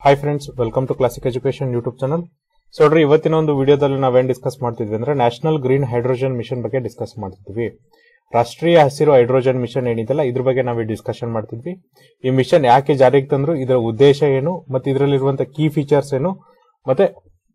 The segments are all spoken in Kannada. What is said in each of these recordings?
hi friends welcome to classic education YouTube channel so ನೋಡ್ರಿ ಇವತ್ತಿನ ಒಂದು ವಿಡಿಯೋದಲ್ಲಿ ನಾವೇನ್ ಡಿಸ್ಕಸ್ ಮಾಡ್ತಿದ್ವಿ ಅಂದ್ರೆ ನ್ಯಾಷನಲ್ ಗ್ರೀನ್ ಹೈಡ್ರೋಜನ್ ಮಿಷನ್ ಬಗ್ಗೆ ಡಿಸ್ಕಸ್ ಮಾಡ್ತಿದ್ವಿ ರಾಷ್ಟ್ರೀಯ ಹಸಿರು ಹೈಡ್ರೋಜನ್ ಮಿಷನ್ ಏನಿದೆಲ್ಲ ಇದ್ರ ಬಗ್ಗೆ ನಾವು ಡಿಸ್ಕಷನ್ ಮಾಡ್ತಿದ್ವಿ ಈ ಮಿಷನ್ ಯಾಕೆ ಜಾರಿಗೆ ತಂದ್ರು ಇದರ ಉದ್ದೇಶ ಏನು ಮತ್ತೆ ಇದರಲ್ಲಿರುವಂತ ಕೀ ಫೀಚರ್ಸ್ ಏನು ಮತ್ತೆ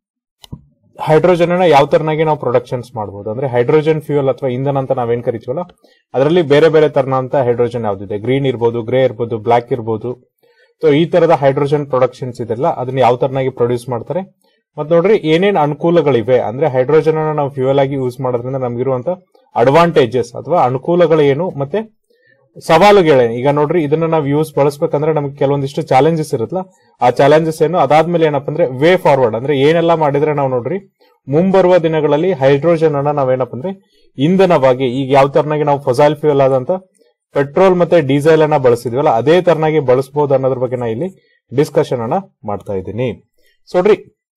ಹೈಡ್ರೋಜನ್ ಅನ್ನ ಯಾವ ತರನಾಗಿ ನಾವು ಪ್ರೊಡಕ್ಷನ್ಸ್ ಮಾಡಬಹುದು ಅಂದ್ರೆ ಹೈಡ್ರೋಜನ್ ಫ್ಯೂಯಲ್ ಅಥವಾ ಇಂಧನ ಅಂತ ನಾವೇನ್ ಕರಿತೀವಲ್ಲ ಅದರಲ್ಲಿ ಬೇರೆ ಬೇರೆ ತರನಂತ ಹೈಡ್ರೋಜನ್ ಯಾವ್ದಿದೆ ಗ್ರೀನ್ ಇರ್ಬೋದು ಗ್ರೇ ಇರ್ಬೋದು ಬ್ಲಾಕ್ ಇರ್ಬೋದು ಸೊ ಈ ತರದ ಹೈಡ್ರೋಜನ್ ಪ್ರೊಡಕ್ಷನ್ಸ್ ಇದೆಲ್ಲ ಅದನ್ನ ಯಾವ ತರನಾಗಿ ಪ್ರೊಡ್ಯೂಸ್ ಮಾಡ್ತಾರೆ ಮತ್ತೆ ನೋಡ್ರಿ ಏನೇನ್ ಅನುಕೂಲಗಳಿವೆ ಅಂದ್ರೆ ಹೈಡ್ರೋಜನ್ ಅನ್ನ ನಾವು ಫ್ಯೂಯಲ್ ಆಗಿ ಯೂಸ್ ಮಾಡೋದ್ರಿಂದ ನಮ್ಗಿರುವಂತ ಅಡ್ವಾಂಟೇಜಸ್ ಅಥವಾ ಅನುಕೂಲಗಳೇನು ಮತ್ತೆ ಸವಾಲುಗಳೇನು ಈಗ ನೋಡ್ರಿ ಇದನ್ನ ನಾವು ಯೂಸ್ ಬಳಸ್ಬೇಕಂದ್ರೆ ನಮ್ಗೆ ಕೆಲವೊಂದಿಷ್ಟು ಚಾಲೆಂಜಸ್ ಇರುತ್ತಲ್ಲ ಆ ಚಾಲೆಂಜಸ್ ಏನು ಅದಾದ್ಮೇಲೆ ಏನಪ್ಪ ಅಂದ್ರೆ ವೇ ಫಾರ್ವರ್ಡ್ ಅಂದ್ರೆ ಏನೆಲ್ಲ ಮಾಡಿದ್ರೆ ನಾವು ನೋಡ್ರಿ ಮುಂಬರುವ ದಿನಗಳಲ್ಲಿ ಹೈಡ್ರೋಜನ್ ಅನ್ನ ನಾವೇನಪ್ಪ ಅಂದ್ರೆ ಇಂಧನವಾಗಿ ಈಗ ಯಾವ ತರನಾಗಿ ನಾವು ಫೊಸೈಲ್ ಫ್ಯೂಯಲ್ ಆದಂತ ಪೆಟ್ರೋಲ್ ಮತ್ತೆ ಡೀಸೆಲ್ ಅನ್ನ ಬಳಸಿದ್ವಲ್ಲ ಅದೇ ತರನಾಗಿ ಬಳಸಬಹುದು ಅನ್ನೋದ್ರ ಬಗ್ಗೆ ನಾ ಇಲ್ಲಿ ಡಿಸ್ಕಷನ್ ಅನ್ನ ಮಾಡ್ತಾ ಇದ್ದೀನಿ ಸೊ ನೋಡ್ರಿ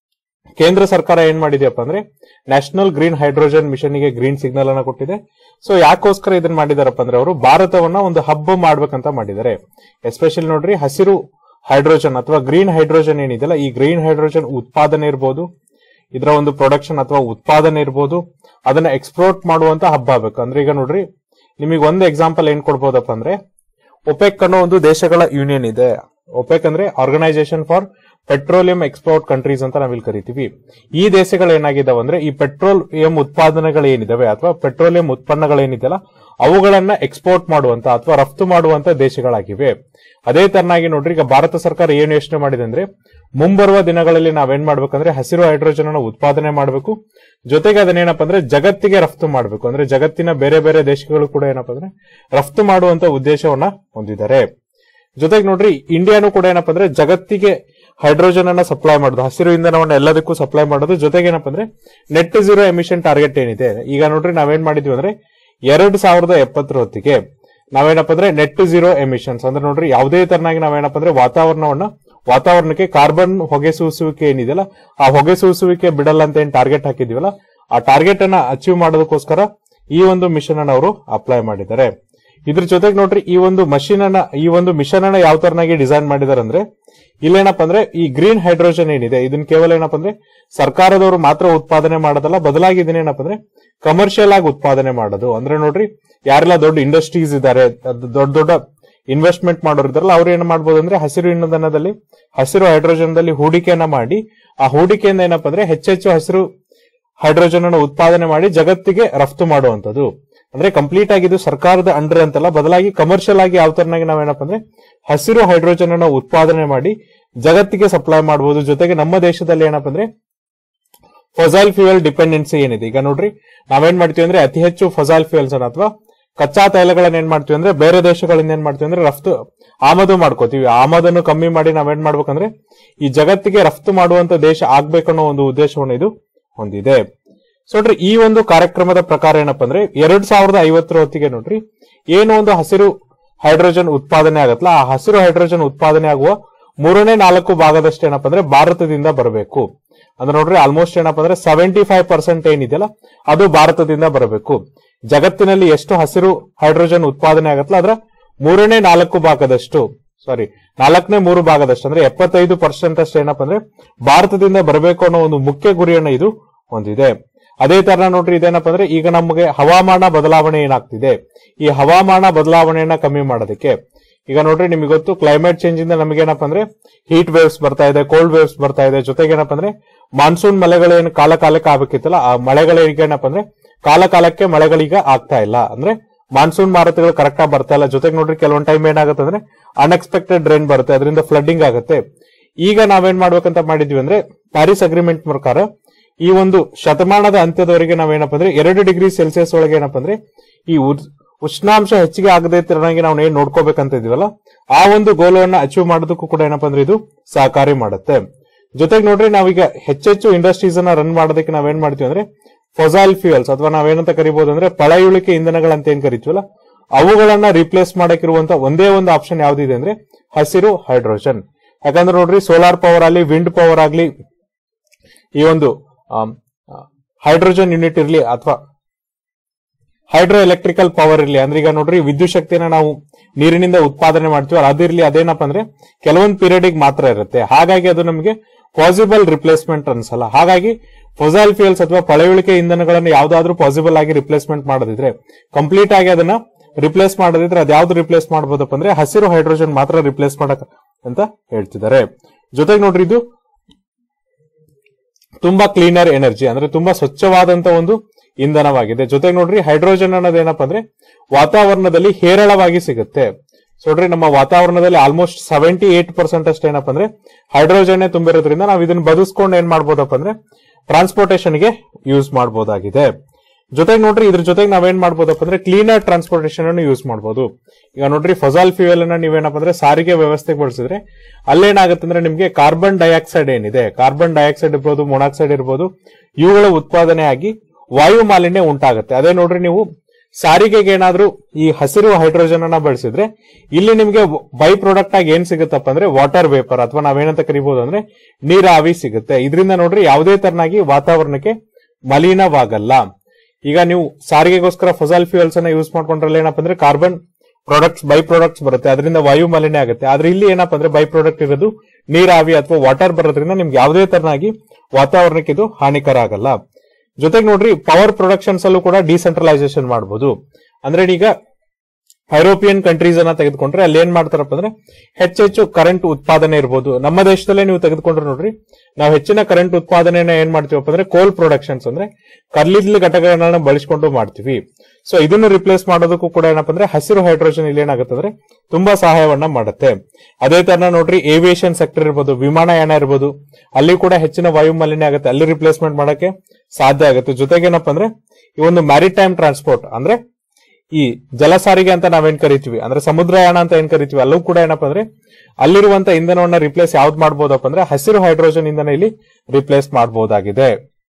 ಕೇಂದ್ರ ಸರ್ಕಾರ ಏನ್ ಮಾಡಿದೆಯಪ್ಪ ಅಂದ್ರೆ ನ್ಯಾಷನಲ್ ಗ್ರೀನ್ ಹೈಡ್ರೋಜನ್ ಮಿಷನ್ ಗೆ ಗ್ರೀನ್ ಸಿಗ್ನಲ್ ಅನ್ನ ಕೊಟ್ಟಿದೆ ಸೊ ಯಾಕೋಸ್ಕರ ಇದನ್ನ ಮಾಡಿದಾರಪ್ಪ ಅಂದ್ರೆ ಅವರು ಭಾರತವನ್ನ ಒಂದು ಹಬ್ಬ ಮಾಡ್ಬೇಕಂತ ಮಾಡಿದ್ದಾರೆ ಎಸ್ಪೆಷಲಿ ನೋಡ್ರಿ ಹಸಿರು ಹೈಡ್ರೋಜನ್ ಅಥವಾ ಗ್ರೀನ್ ಹೈಡ್ರೋಜನ್ ಏನಿದೆಯಲ್ಲ ಈ ಗ್ರೀನ್ ಹೈಡ್ರೋಜನ್ ಉತ್ಪಾದನೆ ಇರ್ಬೋದು ಇದರ ಒಂದು ಪ್ರೊಡಕ್ಷನ್ ಅಥವಾ ಉತ್ಪಾದನೆ ಇರ್ಬೋದು ಅದನ್ನ ಎಕ್ಸ್ಪೋರ್ಟ್ ಮಾಡುವಂತ ಹಬ್ಬ ಆಗ್ಬೇಕು ಅಂದ್ರೆ ಈಗ ನೋಡ್ರಿ ನಿಮಗೆ ಒಂದು ಎಕ್ಸಾಂಪಲ್ ಏನ್ ಕೊಡ್ಬೋದಪ್ಪ ಅಂದ್ರೆ ಒಪೆಕ್ ಅನ್ನೋ ಒಂದು ದೇಶಗಳ ಯೂನಿಯನ್ ಇದೆ ಒಪೆಕ್ ಅಂದ್ರೆ organisation for petroleum export countries ಅಂತ ನಾವಿಲ್ಲಿ ಕರಿತೀವಿ ಈ ದೇಶಗಳು ಏನಾಗಿದಾವೆ ಅಂದ್ರೆ ಈ ಪೆಟ್ರೋಲಿಯಂ ಉತ್ಪಾದನೆಗಳು ಏನಿದಾವೆ ಅಥವಾ ಪೆಟ್ರೋಲಿಯಂ ಉತ್ಪನ್ನಗಳೇನಿದೆಯಲ್ಲ ಅವುಗಳನ್ನ ಎಕ್ಸ್ಪೋರ್ಟ್ ಮಾಡುವಂತ ಅಥವಾ ರಫ್ತು ಮಾಡುವಂತ ದೇಶಗಳಾಗಿವೆ ಅದೇ ತರನಾಗಿ ನೋಡ್ರಿ ಈಗ ಭಾರತ ಸರ್ಕಾರ ಏನು ಯೋಚನೆ ಮಾಡಿದೆ ಅಂದ್ರೆ ಮುಂಬರುವ ದಿನಗಳಲ್ಲಿ ನಾವೇನ್ ಮಾಡ್ಬೇಕಂದ್ರೆ ಹಸಿರು ಹೈಡ್ರೋಜನ್ ಅನ್ನು ಉತ್ಪಾದನೆ ಮಾಡಬೇಕು ಜೊತೆಗೆ ಅದನ್ನೇನಪ್ಪ ಅಂದ್ರೆ ಜಗತ್ತಿಗೆ ರಫ್ತು ಮಾಡಬೇಕು ಅಂದ್ರೆ ಜಗತ್ತಿನ ಬೇರೆ ಬೇರೆ ದೇಶಗಳು ಕೂಡ ಏನಪ್ಪ ಅಂದ್ರೆ ರಫ್ತು ಮಾಡುವಂತ ಉದ್ದೇಶವನ್ನ ಹೊಂದಿದ್ದಾರೆ ಜೊತೆಗೆ ನೋಡ್ರಿ ಇಂಡಿಯಾನು ಕೂಡ ಏನಪ್ಪ ಅಂದ್ರೆ ಜಗತ್ತಿಗೆ ಹೈಡ್ರೋಜನ್ ಅನ್ನ ಸಪ್ಲೈ ಮಾಡೋದು ಹಸಿರು ಇಂಧನವನ್ನ ಎಲ್ಲದಕ್ಕೂ ಸಪ್ಲೈ ಮಾಡೋದು ಜೊತೆಗೆ ಏನಪ್ಪ ಅಂದ್ರೆ ನೆಟ್ ಜೀರೋ ಎಮಿಷನ್ ಟಾರ್ಗೆಟ್ ಏನಿದೆ ಈಗ ನೋಡ್ರಿ ನಾವೇನ್ ಮಾಡಿದ್ವಿ ಅಂದ್ರೆ ಎರಡ್ ಸಾವಿರದ ಎಪ್ಪತ್ತರ ಹೊತ್ತಿಗೆ ನಾವೇನಪ್ಪ ಅಂದ್ರೆ ನೆಟ್ ಜೀರೋ ಎಮಿಷನ್ಸ್ ಅಂದ್ರೆ ನೋಡ್ರಿ ಯಾವುದೇ ತರನಾಗಿ ನಾವೇನಪ್ಪ ಅಂದ್ರೆ ವಾತಾವರಣವನ್ನ ವಾತಾವರಣಕ್ಕೆ ಕಾರ್ಬನ್ ಹೊಗೆ ಸೂಸುವಿಕೆ ಏನಿದೆಯಲ್ಲ ಆ ಹೊಗೆ ಸೂಸುವಿಕೆ ಬಿಡಲ್ಲ ಅಂತ ಏನ್ ಟಾರ್ಗೆಟ್ ಹಾಕಿದೀವಲ್ಲ ಆ ಟಾರ್ಗೆಟ್ ಅನ್ನ ಅಚೀವ್ ಮಾಡೋದಕ್ಕೋಸ್ಕರ ಈ ಒಂದು ಮಿಷನ್ ಅನ್ನ ಅವರು ಅಪ್ಲೈ ಮಾಡಿದ್ದಾರೆ ಇದ್ರ ಜೊತೆಗೆ ನೋಡ್ರಿ ಈ ಒಂದು ಮಷೀನ್ ಅನ್ನ ಈ ಒಂದು ಮಿಷನ್ ಅನ್ನ ಯಾವ ತರನಾಗಿ ಡಿಸೈನ್ ಮಾಡಿದಾರೆ ಅಂದ್ರೆ ಇಲ್ಲೇನಪ್ಪ ಅಂದ್ರೆ ಈ ಗ್ರೀನ್ ಹೈಡ್ರೋಜನ್ ಏನಿದೆ ಇದನ್ನ ಕೇವಲ ಏನಪ್ಪ ಅಂದ್ರೆ ಸರ್ಕಾರದವರು ಮಾತ್ರ ಉತ್ಪಾದನೆ ಮಾಡೋದಲ್ಲ ಬದಲಾಗಿ ಇದನ್ನೇನಪ್ಪ ಅಂದ್ರೆ ಕಮರ್ಷಿಯಲ್ ಆಗಿ ಉತ್ಪಾದನೆ ಮಾಡೋದು ಅಂದ್ರೆ ನೋಡ್ರಿ ಯಾರೆಲ್ಲ ದೊಡ್ಡ ಇಂಡಸ್ಟ್ರೀಸ್ ಇದ್ದಾರೆ ದೊಡ್ಡ ದೊಡ್ಡ ಇನ್ವೆಸ್ಟ್ಮೆಂಟ್ ಮಾಡೋರು ಇದಾರಲ್ಲ ಅವ್ರು ಏನ್ ಮಾಡ್ಬೋದು ಅಂದ್ರೆ ಹಸಿರು ಇಂಧನದಲ್ಲಿ ಹಸಿರು ಹೈಡ್ರೋಜನ್ ದಲ್ಲಿ ಹೂಡಿಕೆಯನ್ನ ಮಾಡಿ ಆ ಹೂಡಿಕೆಯಿಂದ ಏನಪ್ಪ ಅಂದ್ರೆ ಹೆಚ್ಚೆಚ್ಚು ಹಸಿರು ಹೈಡ್ರೋಜನ್ ಅನ್ನು ಉತ್ಪಾದನೆ ಮಾಡಿ ಜಗತ್ತಿಗೆ ರಫ್ತು ಮಾಡುವಂತದ್ದು ಅಂದ್ರೆ ಕಂಪ್ಲೀಟ್ ಆಗಿ ಇದು ಸರ್ಕಾರದ ಅಂಡರ್ ಅಂತಲ್ಲ ಬದಲಾಗಿ ಕಮರ್ಷಿಯಲ್ ಆಗಿ ಯಾವ ತರನಾಗಿ ನಾವೇನಪ್ಪ ಅಂದ್ರೆ ಹಸಿರು ಹೈಡ್ರೋಜನ್ ಅನ್ನು ಉತ್ಪಾದನೆ ಮಾಡಿ ಜಗತ್ತಿಗೆ ಸಪ್ಲೈ ಮಾಡಬಹುದು ಜೊತೆಗೆ ನಮ್ಮ ದೇಶದಲ್ಲಿ ಏನಪ್ಪ ಅಂದ್ರೆ ಫೊಸೈಲ್ ಫ್ಯೂಯಲ್ ಡಿಪೆಂಡೆನ್ಸಿ ಏನಿದೆ ಈಗ ನೋಡ್ರಿ ನಾವೇನ್ ಮಾಡ್ತೀವಿ ಅಂದ್ರೆ ಅತಿ ಹೆಚ್ಚು ಫೊಸೈಲ್ ಫ್ಯೂಯಲ್ಸ್ ಅನ್ನ ಅಥವಾ ಕಚ್ಚಾ ತೈಲಗಳನ್ನ ಏನ್ ಮಾಡ್ತೀವಿ ಅಂದ್ರೆ ಬೇರೆ ದೇಶಗಳಿಂದ ಏನ್ ಮಾಡ್ತೀವಿ ಅಂದ್ರೆ ರಫ್ತು ಆಮದು ಮಾಡ್ಕೋತೀವಿ ಆಮದನ್ನು ಕಮ್ಮಿ ಮಾಡಿ ನಾವೇನ್ ಮಾಡ್ಬೇಕಂದ್ರೆ ಈ ಜಗತ್ತಿಗೆ ರಫ್ತು ಮಾಡುವಂತ ದೇಶ ಆಗ್ಬೇಕನ್ನೋ ಒಂದು ಉದ್ದೇಶವನ್ನು ಇದು ಹೊಂದಿದೆ ಸೊ ನೋಡ್ರಿ ಈ ಒಂದು ಕಾರ್ಯಕ್ರಮದ ಪ್ರಕಾರ ಏನಪ್ಪಾ ಅಂದ್ರೆ ಎರಡ್ ಸಾವಿರದ ಐವತ್ತರ ಹೊತ್ತಿಗೆ ನೋಡ್ರಿ ಏನು ಒಂದು ಹಸಿರು ಹೈಡ್ರೋಜನ್ ಉತ್ಪಾದನೆ ಆಗತ್ತಲ್ಲ ಆ ಹಸಿರು ಹೈಡ್ರೋಜನ್ ಉತ್ಪಾದನೆ ಆಗುವ ಮೂರನೇ ನಾಲ್ಕು ಭಾಗದಷ್ಟು ಏನಪ್ಪಾ ಅಂದ್ರೆ ಭಾರತದಿಂದ ಬರಬೇಕು ಅಂದ್ರೆ ನೋಡ್ರಿ ಆಲ್ಮೋಸ್ಟ್ ಏನಪ್ಪಾ ಅಂದ್ರೆ ಸೆವೆಂಟಿ ಫೈವ್ ಪರ್ಸೆಂಟ್ ಏನಿದೆಯಲ್ಲ ಅದು ಭಾರತದಿಂದ ಬರಬೇಕು ಜಗತ್ತಿನಲ್ಲಿ ಎಷ್ಟು ಹಸಿರು ಹೈಡ್ರೋಜನ್ ಉತ್ಪಾದನೆ ಆಗತ್ತಲ್ಲ ಅದರ ಮೂರನೇ ನಾಲ್ಕು ಭಾಗದಷ್ಟು ಸಾರಿ ನಾಲ್ಕನೇ ಮೂರು ಭಾಗದಷ್ಟು ಅಂದ್ರೆ ಎಪ್ಪತ್ತೈದು ಪರ್ಸೆಂಟ್ ಅಷ್ಟು ಏನಪ್ಪಾ ಅಂದ್ರೆ ಭಾರತದಿಂದ ಬರಬೇಕು ಅನ್ನೋ ಒಂದು ಮುಖ್ಯ ಗುರಿಯನ್ನ ಇದು ಹೊಂದಿದೆ ಅದೇ ತರ ನೋಡ್ರಿ ಇದೇನಪ್ಪ ಅಂದ್ರೆ ಈಗ ನಮಗೆ ಹವಾಮಾನ ಬದಲಾವಣೆ ಏನಾಗ್ತಿದೆ ಈ ಹವಾಮಾನ ಬದಲಾವಣೆಯನ್ನ ಕಮ್ಮಿ ಮಾಡೋದಕ್ಕೆ ಈಗ ನೋಡ್ರಿ ನಿಮಗೆ ಗೊತ್ತು ಕ್ಲೈಮೇಟ್ ಚೇಂಜ್ ಇಂದ ನಮಗೇನಪ್ಪ ಅಂದ್ರೆ ಹೀಟ್ ವೇವ್ಸ್ ಬರ್ತಾ ಇದೆ ಕೋಲ್ಡ್ ವೇವ್ಸ್ ಬರ್ತಾ ಇದೆ ಜೊತೆಗೆ ಏನಪ್ಪ ಅಂದ್ರೆ ಮಾನ್ಸೂನ್ ಮಳೆಗಳೇನು ಕಾಲ ಕಾಲಕ್ಕೆ ಆಗ್ಬೇಕಿತ್ತಲ್ಲ ಆ ಮಳೆಗಳಿಗೆ ಏನಪ್ಪ ಅಂದ್ರೆ ಕಾಲ ಕಾಲಕ್ಕೆ ಮಳೆಗಳೀಗ ಆಗ್ತಾ ಇಲ್ಲ ಅಂದ್ರೆ ಮಾನ್ಸೂನ್ ಮಾರುತಗಳು ಕರೆಕ್ಟ್ ಆಗಿ ಬರ್ತಾ ಇಲ್ಲ ಜೊತೆಗೆ ನೋಡ್ರಿ ಕೆಲವೊಂದ್ ಟೈಮ್ ಏನಾಗುತ್ತೆ ಅಂದ್ರೆ ಅನ್ಎಕ್ಸ್ಪೆಕ್ಟೆಡ್ ರೈನ್ ಬರುತ್ತೆ ಅದರಿಂದ ಫ್ಲಡ್ಡಿಂಗ್ ಆಗುತ್ತೆ ಈಗ ನಾವೇನ್ ಮಾಡ್ಬೇಕಂತ ಮಾಡಿದ್ವಿ ಅಂದ್ರೆ ಪ್ಯಾರಿಸ್ ಅಗ್ರಿಮೆಂಟ್ ಪ್ರಕಾರ ಈ ಒಂದು ಶತಮಾನದ ಅಂತ್ಯದವರೆಗೆ ನಾವೇನಪ್ಪ ಅಂದ್ರೆ ಎರಡು ಡಿಗ್ರಿ ಸೆಲ್ಸಿಯಸ್ ಒಳಗೆ ಏನಪ್ಪ ಅಂದ್ರೆ ಈ ಉಷ್ಣಾಂಶ ಹೆಚ್ಚಿಗೆ ಆಗದೆ ತಿರಂಗಿ ನಾವು ಏನ್ ನೋಡ್ಕೋಬೇಕಂತ ಇದೀವಲ್ಲ ಆ ಒಂದು ಗೋಲವನ್ನ ಅಚೀವ್ ಮಾಡೋದಕ್ಕೂ ಕೂಡ ಏನಪ್ಪ ಅಂದ್ರೆ ಇದು ಸಹಕಾರಿ ಮಾಡುತ್ತೆ ಜೊತೆಗೆ ನೋಡ್ರಿ ನಾವೀಗ ಹೆಚ್ಚೆಚ್ಚು ಇಂಡಸ್ಟ್ರೀಸ್ ಅನ್ನ ರನ್ ಮಾಡೋದಕ್ಕೆ ನಾವೇನ್ ಮಾಡ್ತೀವಿ ಅಂದ್ರೆ ಫೊಸೈಲ್ ಫ್ಯೂಯಲ್ಸ್ ಅಥವಾ ನಾವೇನಂತ ಕರಿಬಹುದು ಅಂದ್ರೆ ಪಳೆಯುಳಿಕೆ ಇಂಧನಗಳಂತ ಏನ್ ಕರಿತೀವಲ್ಲ ಅವುಗಳನ್ನ ರಿಪ್ಲೇಸ್ ಮಾಡಕ್ಕಿರುವಂತ ಒಂದೇ ಒಂದು ಆಪ್ಷನ್ ಯಾವ್ದಿದೆ ಅಂದ್ರೆ ಹಸಿರು ಹೈಡ್ರೋಜನ್ ಯಾಕಂದ್ರೆ ನೋಡ್ರಿ ಸೋಲಾರ್ ಪವರ್ ಆಗ್ಲಿ ವಿಂಡ್ ಪವರ್ ಆಗ್ಲಿ ಈ ಒಂದು ಹೈಡ್ರೋಜನ್ ಯೂನಿಟ್ ಇರಲಿ ಅಥವಾ ಹೈಡ್ರೋ ಎಲೆಕ್ಟ್ರಿಕಲ್ ಪವರ್ ಇರಲಿ ಅಂದ್ರೆ ಈಗ ನೋಡ್ರಿ ವಿದ್ಯುತ್ ಶಕ್ತಿನ ನಾವು ನೀರಿನಿಂದ ಉತ್ಪಾದನೆ ಮಾಡ್ತೀವಿ ಅದಿರ್ಲಿ ಅದೇನಪ್ಪ ಅಂದ್ರೆ ಕೆಲವೊಂದು ಪೀರಿಯಡ್ ಮಾತ್ರ ಇರುತ್ತೆ ಹಾಗಾಗಿ ಅದು ನಮಗೆ ಪಾಸಿಬಲ್ ರಿಪ್ಲೇಸ್ಮೆಂಟ್ ಅನ್ಸಲ್ಲ ಹಾಗಾಗಿ ಫೊಸೈಲ್ ಫ್ಯೂಯಲ್ಸ್ ಅಥವಾ ಪಳೆಯುಳಿಕೆ ಇಂಧನಗಳನ್ನು ಯಾವ್ದಾದ್ರು ಪಾಸಿಬಲ್ ಆಗಿ ರಿಪ್ಲೇಸ್ಮೆಂಟ್ ಮಾಡೋದಿದ್ರೆ ಕಂಪ್ಲೀಟ್ ಆಗಿ ಅದನ್ನ ರಿಪ್ಲೇಸ್ ಮಾಡೋದಿದ್ರೆ ಅದ್ಯಾವ್ದು ರಿಪ್ಲೇಸ್ ಮಾಡಬಹುದಪ್ಪ ಅಂದ್ರೆ ಹಸಿರು ಹೈಡ್ರೋಜನ್ ಮಾತ್ರ ರಿಪ್ಲೇಸ್ ಮಾಡಕ್ ಅಂತ ಹೇಳ್ತಿದ್ದಾರೆ ಜೊತೆಗೆ ನೋಡ್ರಿ ಇದು ತುಂಬಾ ಕ್ಲೀನರ್ ಎನರ್ಜಿ ಅಂದ್ರೆ ತುಂಬಾ ಸ್ವಚ್ಛವಾದಂತ ಒಂದು ಇಂಧನವಾಗಿದೆ ಜೊತೆಗೆ ನೋಡ್ರಿ ಹೈಡ್ರೋಜನ್ ಅನ್ನೋದು ಏನಪ್ಪಾ ಅಂದ್ರೆ ವಾತಾವರಣದಲ್ಲಿ ಹೇರಳವಾಗಿ ಸಿಗುತ್ತೆ ಸೊ ನೋಡ್ರಿ ನಮ್ಮ ವಾತಾವರಣದಲ್ಲಿ ಆಲ್ಮೋಸ್ಟ್ ಸೆವೆಂಟಿ ಏಟ್ ಪರ್ಸೆಂಟ್ ಅಷ್ಟು ಏನಪ್ಪ ಅಂದ್ರೆ ಹೈಡ್ರೋಜನ್ ತುಂಬಿರೋದ್ರಿಂದ ನಾವು ಇದನ್ನ ಬದುಸ್ಕೊಂಡು ಏನ್ ಮಾಡ್ಬೋದಪ್ಪ ಅಂದ್ರೆ ಟ್ರಾನ್ಸ್ಪೋರ್ಟೇಷನ್ ಗೆ ಯೂಸ್ ಮಾಡಬಹುದಾಗಿದೆ ಜೊತೆಗೆ ನೋಡ್ರಿ ಇದ್ರ ಜೊತೆಗೆ ನಾವೇನ್ ಮಾಡ್ಬೋದಪ್ಪ ಅಂದ್ರೆ ಕ್ಲೀನರ್ ಟ್ರಾನ್ಸ್ಪೋರ್ಟೇಷನ್ ಅನ್ನು ಯೂಸ್ ಮಾಡಬಹುದು ಈಗ ನೋಡ್ರಿ ಫಸಾಲ್ ಫ್ಯೂಯಲ್ ಅನ್ನ ನೀವೇನಪ್ಪ ಅಂದ್ರೆ ಸಾರಿಗೆ ವ್ಯವಸ್ಥೆಗೆ ಬಳಸಿದ್ರೆ ಅಲ್ಲೇನಾಗುತ್ತೆ ಅಂದ್ರೆ ನಿಮ್ಗೆ ಕಾರ್ಬನ್ ಡೈಆಕ್ಸೈಡ್ ಏನಿದೆ ಕಾರ್ಬನ್ ಡೈಆಕ್ಸೈಡ್ ಇರ್ಬೋದು ಮೊನಾಕ್ಸೈಡ್ ಇರ್ಬೋದು ಇವುಗಳ ಉತ್ಪಾದನೆ ಆಗಿ ವಾಯು ಮಾಲಿನ್ಯ ಉಂಟಾಗುತ್ತೆ ಅದೇ ನೋಡ್ರಿ ನೀವು ಸಾರಿಗೆಗೆ ಏನಾದ್ರೂ ಈ ಹಸಿರು ಹೈಡ್ರೋಜನ್ ಅನ್ನ ಬಳಸಿದ್ರೆ ಇಲ್ಲಿ ನಿಮ್ಗೆ ಬೈ ಪ್ರಾಡಕ್ಟ್ ಆಗಿ ಏನ್ ಸಿಗುತ್ತಪ್ಪ ಅಂದ್ರೆ ವಾಟರ್ ವೇಪರ್ ಅಥವಾ ನಾವೇನಂತ ಕರಿಬಹುದು ಅಂದ್ರೆ ನೀರಾವಿ ಸಿಗುತ್ತೆ ಇದರಿಂದ ನೋಡ್ರಿ ಯಾವುದೇ ತರನಾಗಿ ವಾತಾವರಣಕ್ಕೆ ಮಲಿನವಾಗಲ್ಲ ಈಗ ನೀವು ಸಾರಿಗೆಗೋಸ್ಕರ ಫಸಾಲ್ ಫ್ಯೂಯಲ್ಸ್ ಅನ್ನ ಯೂಸ್ ಮಾಡ್ಕೊಂಡ್ರಲ್ಲಿ ಏನಪ್ಪ ಅಂದ್ರೆ ಕಾರ್ಬನ್ ಪ್ರಾಡಕ್ಟ್ಸ್ ಬೈ ಪ್ರಾಡಕ್ಟ್ಸ್ ಬರುತ್ತೆ ಅದರಿಂದ ವಾಯು ಮಾಲಿನ್ಯ ಆಗುತ್ತೆ ಆದ್ರೆ ಇಲ್ಲಿ ಏನಪ್ಪ ಅಂದ್ರೆ ಬೈ ಪ್ರಾಡಕ್ಟ್ ಇರೋದು ನೀರಾವಿ ಅಥವಾ ವಾಟರ್ ಬರೋದ್ರಿಂದ ನಿಮ್ಗೆ ಯಾವುದೇ ತರನಾಗಿ ವಾತಾವರಣಕ್ಕೆ ಇದು ಹಾನಿಕರ ಆಗಲ್ಲ ಜೊತೆಗೆ ನೋಡ್ರಿ ಪವರ್ ಪ್ರೊಡಕ್ಷನ್ಸ್ ಅಲ್ಲೂ ಕೂಡ ಡಿಸೆಂಟ್ರಲೈಸೇಷನ್ ಮಾಡಬಹುದು ಅಂದ್ರೆ ಈಗ ಐರೋಪಿಯನ್ ಕಂಟ್ರೀಸ್ ಅನ್ನ ತೆಗೆದುಕೊಂಡ್ರೆ ಅಲ್ಲಿ ಏನ್ ಮಾಡ್ತಾರಪ್ಪ ಅಂದ್ರೆ ಹೆಚ್ಚೆಚ್ಚು ಕರೆಂಟ್ ಉತ್ಪಾದನೆ ಇರ್ಬೋದು ನಮ್ಮ ದೇಶದಲ್ಲೇ ನೀವು ತೆಗೆದುಕೊಂಡ್ರೆ ನೋಡ್ರಿ ನಾವು ಹೆಚ್ಚಿನ ಕರೆಂಟ್ ಉತ್ಪಾದನೆಯನ್ನ ಏನ್ ಮಾಡ್ತೀವಪ್ಪ ಅಂದ್ರೆ ಕೋಲ್ ಪ್ರೊಡಕ್ಷನ್ಸ್ ಅಂದ್ರೆ ಕಲ್ಲಿದ್ದಲು ಘಟಕಗಳನ್ನ ಬಳಸಿಕೊಂಡು ಮಾಡ್ತೀವಿ ಸೊ ಇದನ್ನು ರಿಪ್ಲೇಸ್ ಮಾಡೋದಕ್ಕೂ ಕೂಡ ಏನಪ್ಪ ಅಂದ್ರೆ ಹಸಿರು ಹೈಡ್ರೋಜನ್ ಇಲ್ಲಿ ಏನಾಗುತ್ತೆ ಅಂದ್ರೆ ತುಂಬಾ ಸಹಾಯವನ್ನ ಮಾಡುತ್ತೆ ಅದೇ ತರ ನೋಡ್ರಿ ಏವಿಯೇಷನ್ ಸೆಕ್ಟರ್ ಇರ್ಬೋದು ವಿಮಾನಯಾನ ಇರ್ಬೋದು ಅಲ್ಲಿ ಕೂಡ ಹೆಚ್ಚಿನ ವಾಯು ಮಾಲಿನ್ಯ ಆಗುತ್ತೆ ಅಲ್ಲಿ ರಿಪ್ಲೇಸ್ಮೆಂಟ್ ಮಾಡಕ್ಕೆ ಸಾಧ್ಯ ಆಗುತ್ತೆ ಜೊತೆಗೆ ಏನಪ್ಪ ಅಂದ್ರೆ ಈ ಒಂದು ಮ್ಯಾರಿಟೈಮ್ ಟ್ರಾನ್ಸ್ಪೋರ್ಟ್ ಅಂದ್ರೆ ಈ ಜಲ ಸಾರಿಗೆ ಅಂತ ನಾವೇನ್ ಕರಿತೀವಿ ಅಂದ್ರೆ ಸಮುದ್ರಯಾನ ಅಂತ ಏನ್ ಕರಿತೀವಿ ಅಲ್ಲೂ ಕೂಡ ಏನಪ್ಪಾ ಅಂದ್ರೆ ಅಲ್ಲಿರುವಂತ ಇಂಧನವನ್ನ ರಿಪ್ಲೇಸ್ ಯಾವ್ದು ಮಾಡಬಹುದಪ್ಪ ಅಂದ್ರೆ ಹಸಿರು ಹೈಡ್ರೋಜನ್ ಇಂಧನ ಇಲ್ಲಿ ರಿಪ್ಲೇಸ್ ಮಾಡಬಹುದಾಗಿದೆ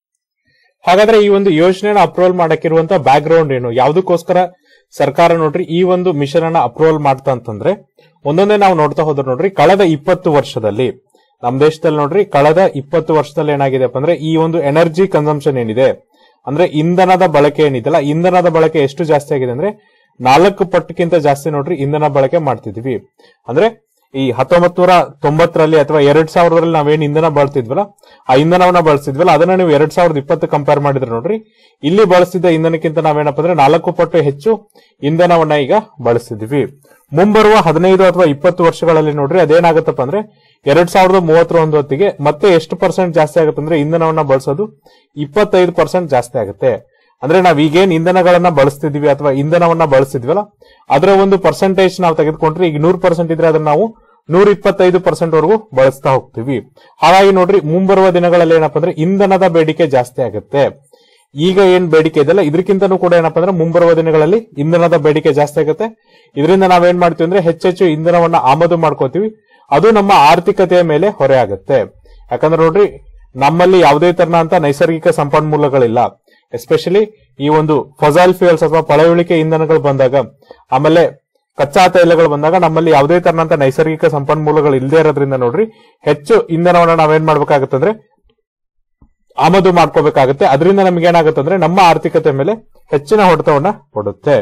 ಹಾಗಾದ್ರೆ ಈ ಒಂದು ಯೋಜನೆನ ಅಪ್ರೂವಲ್ ಮಾಡಕ್ಕಿರುವಂತ ಬ್ಯಾಕ್ ಗ್ರೌಂಡ್ ಏನು ಯಾವ್ದಕ್ಕೋಸ್ಕರ ಸರ್ಕಾರ ನೋಡ್ರಿ ಈ ಒಂದು ಮಿಷನ್ ಅನ್ನ ಅಪ್ರೂವಲ್ ಮಾಡ್ತಾ ಅಂತಂದ್ರೆ ಒಂದೊಂದೇ ನಾವು ನೋಡ್ತಾ ಹೋದ್ರೆ ನೋಡ್ರಿ ಕಳೆದ ಇಪ್ಪತ್ತು ವರ್ಷದಲ್ಲಿ ನಮ್ಮ ದೇಶದಲ್ಲಿ ನೋಡ್ರಿ ಕಳೆದ ಇಪ್ಪತ್ತು ವರ್ಷದಲ್ಲಿ ಏನಾಗಿದೆಪ್ಪ ಅಂದ್ರೆ ಈ ಒಂದು ಎನರ್ಜಿ ಕನ್ಸಂಪ್ಷನ್ ಏನಿದೆ ಅಂದ್ರೆ ಇಂಧನದ ಬಳಕೆ ಏನಿದೆಲ್ಲ ಇಂಧನದ ಬಳಕೆ ಎಷ್ಟು ಜಾಸ್ತಿ ಆಗಿದೆ ಅಂದ್ರೆ ನಾಲ್ಕು ಪಟ್ಟಕ್ಕಿಂತ ಜಾಸ್ತಿ ನೋಡ್ರಿ ಇಂಧನ ಬಳಕೆ ಮಾಡ್ತಿದ್ವಿ ಅಂದ್ರೆ ಈ ಹತ್ತೊಂಬತ್ ನೂರ ತೊಂಬತ್ತರಲ್ಲಿ ಅಥವಾ ಎರಡ್ ಸಾವಿರದಲ್ಲಿ ನಾವೇನ್ ಇಂಧನ ಬಳಸ್ತಿದ್ವಲ್ಲ ಆ ಇಂಧನವನ್ನ ಬಳಸ್ತಿದ್ವಲ್ಲ ಅದನ್ನ ನೀವು ಎರಡ್ ಸಾವಿರದ ಇಪ್ಪತ್ತು ಕಂಪೇರ್ ಮಾಡಿದ್ರೆ ನೋಡ್ರಿ ಇಲ್ಲಿ ಬಳಸ್ತಿದ್ದ ಇಂಧನಕ್ಕಿಂತ ನಾವೇನಪ್ಪ ಅಂದ್ರೆ ನಾಲ್ಕು ಪಟ್ಟು ಹೆಚ್ಚು ಇಂಧನವನ್ನ ಈಗ ಬಳಸ್ತಿದ್ವಿ ಮುಂಬರುವ ಹದಿನೈದು ಅಥವಾ ಇಪ್ಪತ್ತು ವರ್ಷಗಳಲ್ಲಿ ನೋಡ್ರಿ ಅದೇನಾಗುತ್ತಪ್ಪ ಅಂದ್ರೆ ಎರಡ್ ಸಾವಿರದ ಮೂವತ್ತರ ಒಂದು ಹೊತ್ತಿಗೆ ಮತ್ತೆ ಎಷ್ಟು ಪರ್ಸೆಂಟ್ ಜಾಸ್ತಿ ಆಗುತ್ತೆ ಅಂದ್ರೆ ಇಂಧನವನ್ನ ಬಳಸೋದು ಇಪ್ಪತ್ತೈದು ಪರ್ಸೆಂಟ್ ಜಾಸ್ತಿ ಆಗುತ್ತೆ ಅಂದ್ರೆ ನಾವ್ ಈಗೇನ್ ಇಂಧನಗಳನ್ನ ಬಳಸ್ತಿದ್ವಿ ಅಥವಾ ಇಂಧನವನ್ನ ಬಳಸ್ತಿದ್ವಲ್ಲ ಅದರ ಒಂದು ಪರ್ಸೆಂಟೇಜ್ ನಾವು ತೆಗೆದುಕೊಂಡ್ರೆ ಈಗ ನೂರ್ ಪರ್ಸೆಂಟ್ ಇದ್ರೆ ಅದನ್ನ ನಾವು ನೂರ ಇಪ್ಪತ್ತೈದು ಪರ್ಸೆಂಟ್ ವರೆಗೂ ಬಳಸ್ತಾ ಹೋಗ್ತೀವಿ ಹಾಗಾಗಿ ನೋಡ್ರಿ ಮುಂಬರುವ ದಿನಗಳಲ್ಲಿ ಏನಪ್ಪಾ ಅಂದ್ರೆ ಇಂಧನದ ಬೇಡಿಕೆ ಜಾಸ್ತಿ ಆಗುತ್ತೆ ಈಗ ಏನ್ ಬೇಡಿಕೆ ಇದೆಯಲ್ಲ ಇದಕ್ಕಿಂತನೂ ಕೂಡ ಏನಪ್ಪಾ ಅಂದ್ರೆ ಮುಂಬರುವ ದಿನಗಳಲ್ಲಿ ಇಂಧನದ ಬೇಡಿಕೆ ಜಾಸ್ತಿ ಆಗುತ್ತೆ ಇದರಿಂದ ನಾವೇನ್ ಮಾಡ್ತೀವಿ ಅಂದ್ರೆ ಹೆಚ್ಚೆಚ್ಚು ಇಂಧನವನ್ನ ಆಮದು ಮಾಡ್ಕೋತೀವಿ ಅದು ನಮ್ಮ ಆರ್ಥಿಕತೆಯ ಮೇಲೆ ಹೊರೆ ಆಗುತ್ತೆ ಯಾಕಂದ್ರೆ ನೋಡ್ರಿ ನಮ್ಮಲ್ಲಿ ಯಾವುದೇ ತರನಂತ ನೈಸರ್ಗಿಕ ಸಂಪನ್ಮೂಲಗಳಿಲ್ಲ ಎಸ್ಪೆಷಲಿ ಈ ಒಂದು ಫಸಾಲ್ ಫ್ಯೂಯಲ್ಸ್ ಅಥವಾ ಪಳೆಯುಳಿಕೆ ಇಂಧನಗಳು ಬಂದಾಗ ಆಮೇಲೆ ಕಚ್ಚಾ ತೈಲಗಳು ಬಂದಾಗ ನಮ್ಮಲ್ಲಿ ಯಾವುದೇ ತರನಂತ ನೈಸರ್ಗಿಕ ಸಂಪನ್ಮೂಲಗಳು ಇಲ್ಲದೆ ಇರೋದ್ರಿಂದ ನೋಡ್ರಿ ಹೆಚ್ಚು ಇಂಧನವನ್ನ ನಾವೇನ್ ಮಾಡ್ಬೇಕಾಗತ್ತೆ ಅಂದ್ರೆ ಆಮದು ಮಾಡ್ಕೋಬೇಕಾಗುತ್ತೆ ಅದರಿಂದ ನಮ್ಗೆ ಏನಾಗುತ್ತೆ ಅಂದ್ರೆ ನಮ್ಮ ಆರ್ಥಿಕತೆ ಮೇಲೆ ಹೆಚ್ಚಿನ ಹೊಡೆತವನ್ನ ಕೊಡುತ್ತೆ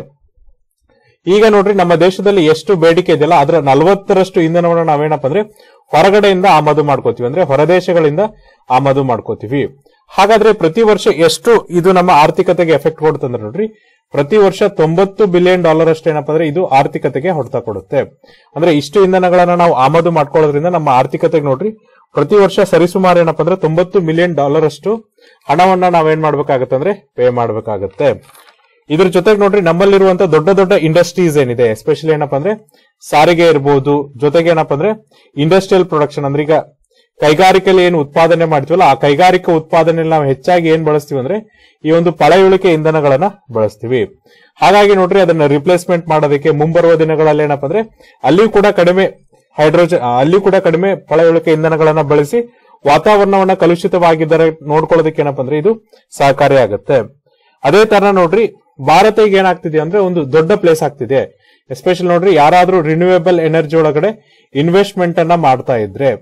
ಈಗ ನೋಡ್ರಿ ನಮ್ಮ ದೇಶದಲ್ಲಿ ಎಷ್ಟು ಬೇಡಿಕೆ ಇದೆಯಲ್ಲ ಅದರ ನಲವತ್ತರಷ್ಟು ಇಂಧನವನ್ನು ನಾವೇನಪ್ಪ ಅಂದ್ರೆ ಹೊರಗಡೆಯಿಂದ ಆಮದು ಮಾಡ್ಕೋತೀವಿ ಅಂದ್ರೆ ಹೊರದೇಶಗಳಿಂದ ಆಮದು ಮಾಡ್ಕೋತೀವಿ ಹಾಗಾದ್ರೆ ಪ್ರತಿ ವರ್ಷ ಎಷ್ಟು ಇದು ನಮ್ಮ ಆರ್ಥಿಕತೆಗೆ ಎಫೆಕ್ಟ್ ಕೊಡುತ್ತಂದ್ರೆ ನೋಡ್ರಿ ಪ್ರತಿ ವರ್ಷ ತೊಂಬತ್ತು ಬಿಲಿಯನ್ ಡಾಲರ್ ಅಷ್ಟು ಏನಪ್ಪ ಅಂದ್ರೆ ಇದು ಆರ್ಥಿಕತೆಗೆ ಹೊಡೆತ ಕೊಡುತ್ತೆ ಅಂದ್ರೆ ಇಷ್ಟು ಇಂಧನಗಳನ್ನ ನಾವು ಆಮದು ಮಾಡ್ಕೊಳ್ಳೋದ್ರಿಂದ ನಮ್ಮ ಆರ್ಥಿಕತೆಗೆ ನೋಡ್ರಿ ಪ್ರತಿ ವರ್ಷ ಸರಿಸುಮಾರು ಏನಪ್ಪ ಅಂದ್ರೆ ತೊಂಬತ್ತು ಮಿಲಿಯನ್ ಡಾಲರ್ ಅಷ್ಟು ಹಣವನ್ನ ನಾವೇನ್ ಮಾಡ್ಬೇಕಾಗತ್ತೆ ಅಂದ್ರೆ ಪೇ ಮಾಡ್ಬೇಕಾಗತ್ತೆ ಇದ್ರ ಜೊತೆಗೆ ನೋಡ್ರಿ ನಮ್ಮಲ್ಲಿರುವಂತ ದೊಡ್ಡ ದೊಡ್ಡ ಇಂಡಸ್ಟ್ರೀಸ್ ಏನಿದೆ ಎಸ್ಪೆಷಲಿ ಏನಪ್ಪಾ ಅಂದ್ರೆ ಸಾರಿಗೆ ಇರಬಹುದು ಜೊತೆಗೆ ಏನಪ್ಪಾ ಅಂದ್ರೆ ಇಂಡಸ್ಟ್ರಿಯಲ್ ಪ್ರೊಡಕ್ಷನ್ ಅಂದ್ರೆ ಈಗ ಕೈಗಾರಿಕೆಯಲ್ಲಿ ಏನು ಉತ್ಪಾದನೆ ಮಾಡ್ತೀವಲ್ಲ ಆ ಕೈಗಾರಿಕಾ ಉತ್ಪಾದನೆಯಲ್ಲಿ ನಾವು ಹೆಚ್ಚಾಗಿ ಏನ್ ಬಳಸ್ತೀವಿ ಅಂದ್ರೆ ಈ ಒಂದು ಪಳೆಯುಳಿಕೆ ಇಂಧನಗಳನ್ನ ಬಳಸ್ತೀವಿ ಹಾಗಾಗಿ ನೋಡ್ರಿ ಅದನ್ನ ರಿಪ್ಲೇಸ್ಮೆಂಟ್ ಮಾಡೋದಕ್ಕೆ ಮುಂಬರುವ ದಿನಗಳಲ್ಲಿ ಏನಪ್ಪಾ ಅಂದ್ರೆ ಅಲ್ಲಿಯೂ ಕೂಡ ಕಡಿಮೆ ಹೈಡ್ರೋಜನ್ ಅಲ್ಲಿ ಕೂಡ ಕಡಿಮೆ ಪಳೆಯುಳಿಕೆ ಇಂಧನಗಳನ್ನ ಬಳಸಿ ವಾತಾವರಣವನ್ನ ಕಲುಷಿತವಾಗಿದ್ದರೆ ನೋಡ್ಕೊಳ್ಳೋದಕ್ಕೆ ಏನಪ್ಪಾ ಅಂದ್ರೆ ಇದು ಸಹಕಾರಿಯಾಗುತ್ತೆ ಅದೇ ತರ ನೋಡ್ರಿ ಭಾರತ ಈಗ ಏನಾಗ್ತಿದೆ ಅಂದ್ರೆ ಒಂದು ದೊಡ್ಡ ಪ್ಲೇಸ್ ಆಗ್ತಿದೆ ಎಸ್ಪೆಷಲ್ ನೋಡ್ರಿ ಯಾರಾದ್ರೂ ರಿನ್ಯೂವೇಬಲ್ ಎನರ್ಜಿ ಒಳಗಡೆ ಇನ್ವೆಸ್ಟ್ಮೆಂಟ್ ಅನ್ನ ಮಾಡ್ತಾ ಇದ್ರೆ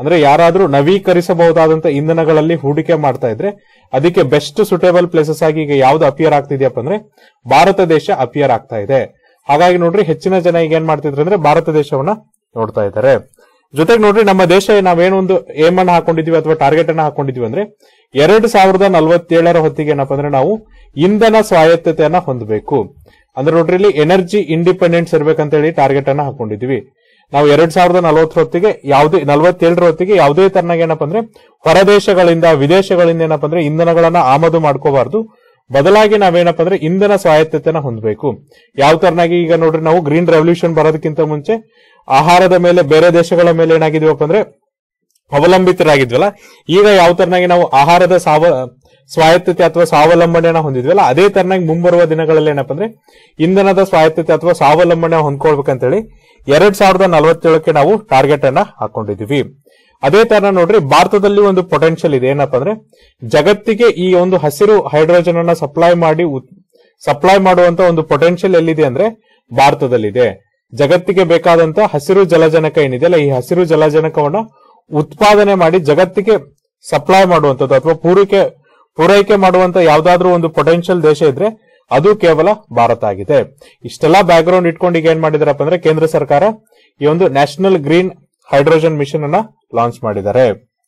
ಅಂದ್ರೆ ಯಾರಾದ್ರೂ ನವೀಕರಿಸಬಹುದಾದಂತ ಇಂಧನಗಳಲ್ಲಿ ಹೂಡಿಕೆ ಮಾಡ್ತಾ ಇದ್ರೆ ಅದಕ್ಕೆ ಬೆಸ್ಟ್ ಸುಟೇಬಲ್ ಪ್ಲೇಸಸ್ ಆಗಿ ಈಗ ಯಾವ್ದು ಅಪಿಯರ್ ಆಗ್ತಿದೆಯಪ್ಪ ಅಂದ್ರೆ ಭಾರತ ದೇಶ ಅಪಿಯರ್ ಆಗ್ತಾ ಇದೆ ಹಾಗಾಗಿ ನೋಡ್ರಿ ಹೆಚ್ಚಿನ ಜನ ಈಗ ಏನ್ ಮಾಡ್ತಿದ್ರು ಅಂದ್ರೆ ಭಾರತ ದೇಶವನ್ನ ನೋಡ್ತಾ ಇದ್ದಾರೆ ಜೊತೆಗೆ ನೋಡ್ರಿ ನಮ್ಮ ದೇಶ ನಾವೇನೋ ಒಂದು ಏಮ್ ಅನ್ನ ಹಾಕೊಂಡಿದೀವಿ ಅಥವಾ ಟಾರ್ಗೆಟ್ ಅನ್ನ ಹಾಕೊಂಡಿದೀವಿ ಅಂದ್ರೆ ಎರಡ್ ಸಾವಿರದ ನಲವತ್ತೇಳರ ಹೊತ್ತಿಗೆ ಏನಪ್ಪಾ ಅಂದ್ರೆ ನಾವು ಇಂಧನ ಸ್ವಾಯತ್ತತೆಯನ್ನ ಹೊಂದಬೇಕು ಅಂದ್ರೆ ನೋಡ್ರಿ ಇಲ್ಲಿ ಎನರ್ಜಿ ಇಂಡಿಪೆಂಡೆನ್ಸ್ ಇರ್ಬೇಕಂತ ಹೇಳಿ ಟಾರ್ಗೆಟ್ ಅನ್ನ ಹಾಕೊಂಡಿದೀವಿ ನಾವು ಎರಡ್ ಸಾವಿರದ ನಲವತ್ತರ ಹೊತ್ತಿಗೆ ಯಾವುದೇ ನಲವತ್ತೇಳರ ಹೊತ್ತಿಗೆ ಯಾವುದೇ ತರನಾಗ ಏನಪ್ಪಾ ಅಂದ್ರೆ ಹೊರದೇಶಗಳಿಂದ ವಿದೇಶಗಳಿಂದ ಏನಪ್ಪಾ ಅಂದ್ರೆ ಇಂಧನಗಳನ್ನ ಆಮದು ಮಾಡ್ಕೋಬಾರ್ದು ಬದಲಾಗಿ ನಾವೇನಪ್ಪ ಅಂದ್ರೆ ಇಂಧನ ಸ್ವಾಯತ್ತತೆನ ಹೊಂದಬೇಕು ಯಾವ ತರನಾಗಿ ಈಗ ನೋಡ್ರಿ ನಾವು ಗ್ರೀನ್ ರೆವಲ್ಯೂಷನ್ ಬರೋದಕ್ಕಿಂತ ಮುಂಚೆ ಆಹಾರದ ಮೇಲೆ ಬೇರೆ ದೇಶಗಳ ಮೇಲೆ ಏನಾಗಿದೀವಪ್ಪ ಅಂದ್ರೆ ಅವಲಂಬಿತರಾಗಿದ್ವಲ್ಲ ಈಗ ಯಾವ ತರನಾಗಿ ನಾವು ಆಹಾರದ ಸಾವ ಸ್ವಾಯತ್ತತೆ ಅಥವಾ ಸ್ವಾವಲಂಬನೆಯನ್ನ ಹೊಂದಿದ್ವಲ್ಲ ಅದೇ ತರನಾಗಿ ಮುಂಬರುವ ದಿನಗಳಲ್ಲಿ ಏನಪ್ಪ ಅಂದ್ರೆ ಇಂಧನದ ಸ್ವಾಯತ್ತತೆ ಅಥವಾ ಸ್ವಾವಲಂಬನೆ ಹೊಂದ್ಕೊಳ್ಬೇಕಂತೇಳಿ ಎರಡ್ ಸಾವಿರದ ನಲವತ್ತೇಳಕ್ಕೆ ನಾವು ಟಾರ್ಗೆಟ್ ಅನ್ನ ಹಾಕೊಂಡಿದೀವಿ ಅದೇ ತರ ನೋಡ್ರಿ ಭಾರತದಲ್ಲಿ ಒಂದು ಪೊಟೆನ್ಶಿಯಲ್ ಇದೆ ಏನಪ್ಪಾ ಅಂದ್ರೆ ಜಗತ್ತಿಗೆ ಈ ಒಂದು ಹಸಿರು ಹೈಡ್ರೋಜನ್ ಅನ್ನ ಸಪ್ಲೈ ಮಾಡಿ ಸಪ್ಲೈ ಮಾಡುವಂತ ಒಂದು ಪೊಟೆನ್ಶಿಯಲ್ ಎಲ್ಲಿದೆ ಅಂದ್ರೆ ಭಾರತದಲ್ಲಿದೆ ಜಗತ್ತಿಗೆ ಬೇಕಾದಂತ ಹಸಿರು ಜಲಜನಕ ಏನಿದೆ ಅಲ್ಲ ಈ ಹಸಿರು ಜಲಜನಕವನ್ನ ಉತ್ಪಾದನೆ ಮಾಡಿ ಜಗತ್ತಿಗೆ ಸಪ್ಲೈ ಮಾಡುವಂತದ್ದು ಅಥವಾ ಪೂರೈಕೆ ಪೂರೈಕೆ ಮಾಡುವಂತ ಯಾವ್ದಾದ್ರೂ ಒಂದು ಪೊಟೆನ್ಶಿಯಲ್ ದೇಶ ಇದ್ರೆ ಅದು ಕೇವಲ ಭಾರತ ಆಗಿದೆ ಇಷ್ಟೆಲ್ಲಾ ಬ್ಯಾಕ್ ಗ್ರೌಂಡ್ ಇಟ್ಕೊಂಡು ಈಗ ಏನ್ ಮಾಡಿದಾರಪ್ಪ ಅಂದ್ರೆ ಕೇಂದ್ರ ಸರ್ಕಾರ ಈ ಒಂದು ನ್ಯಾಷನಲ್ ಗ್ರೀನ್ ಹೈಡ್ರೋಜನ್ ಮಿಷನ್ ಅನ್ನ ಲಾಂಚ್ ಮಾಡಿದ್ದಾರೆ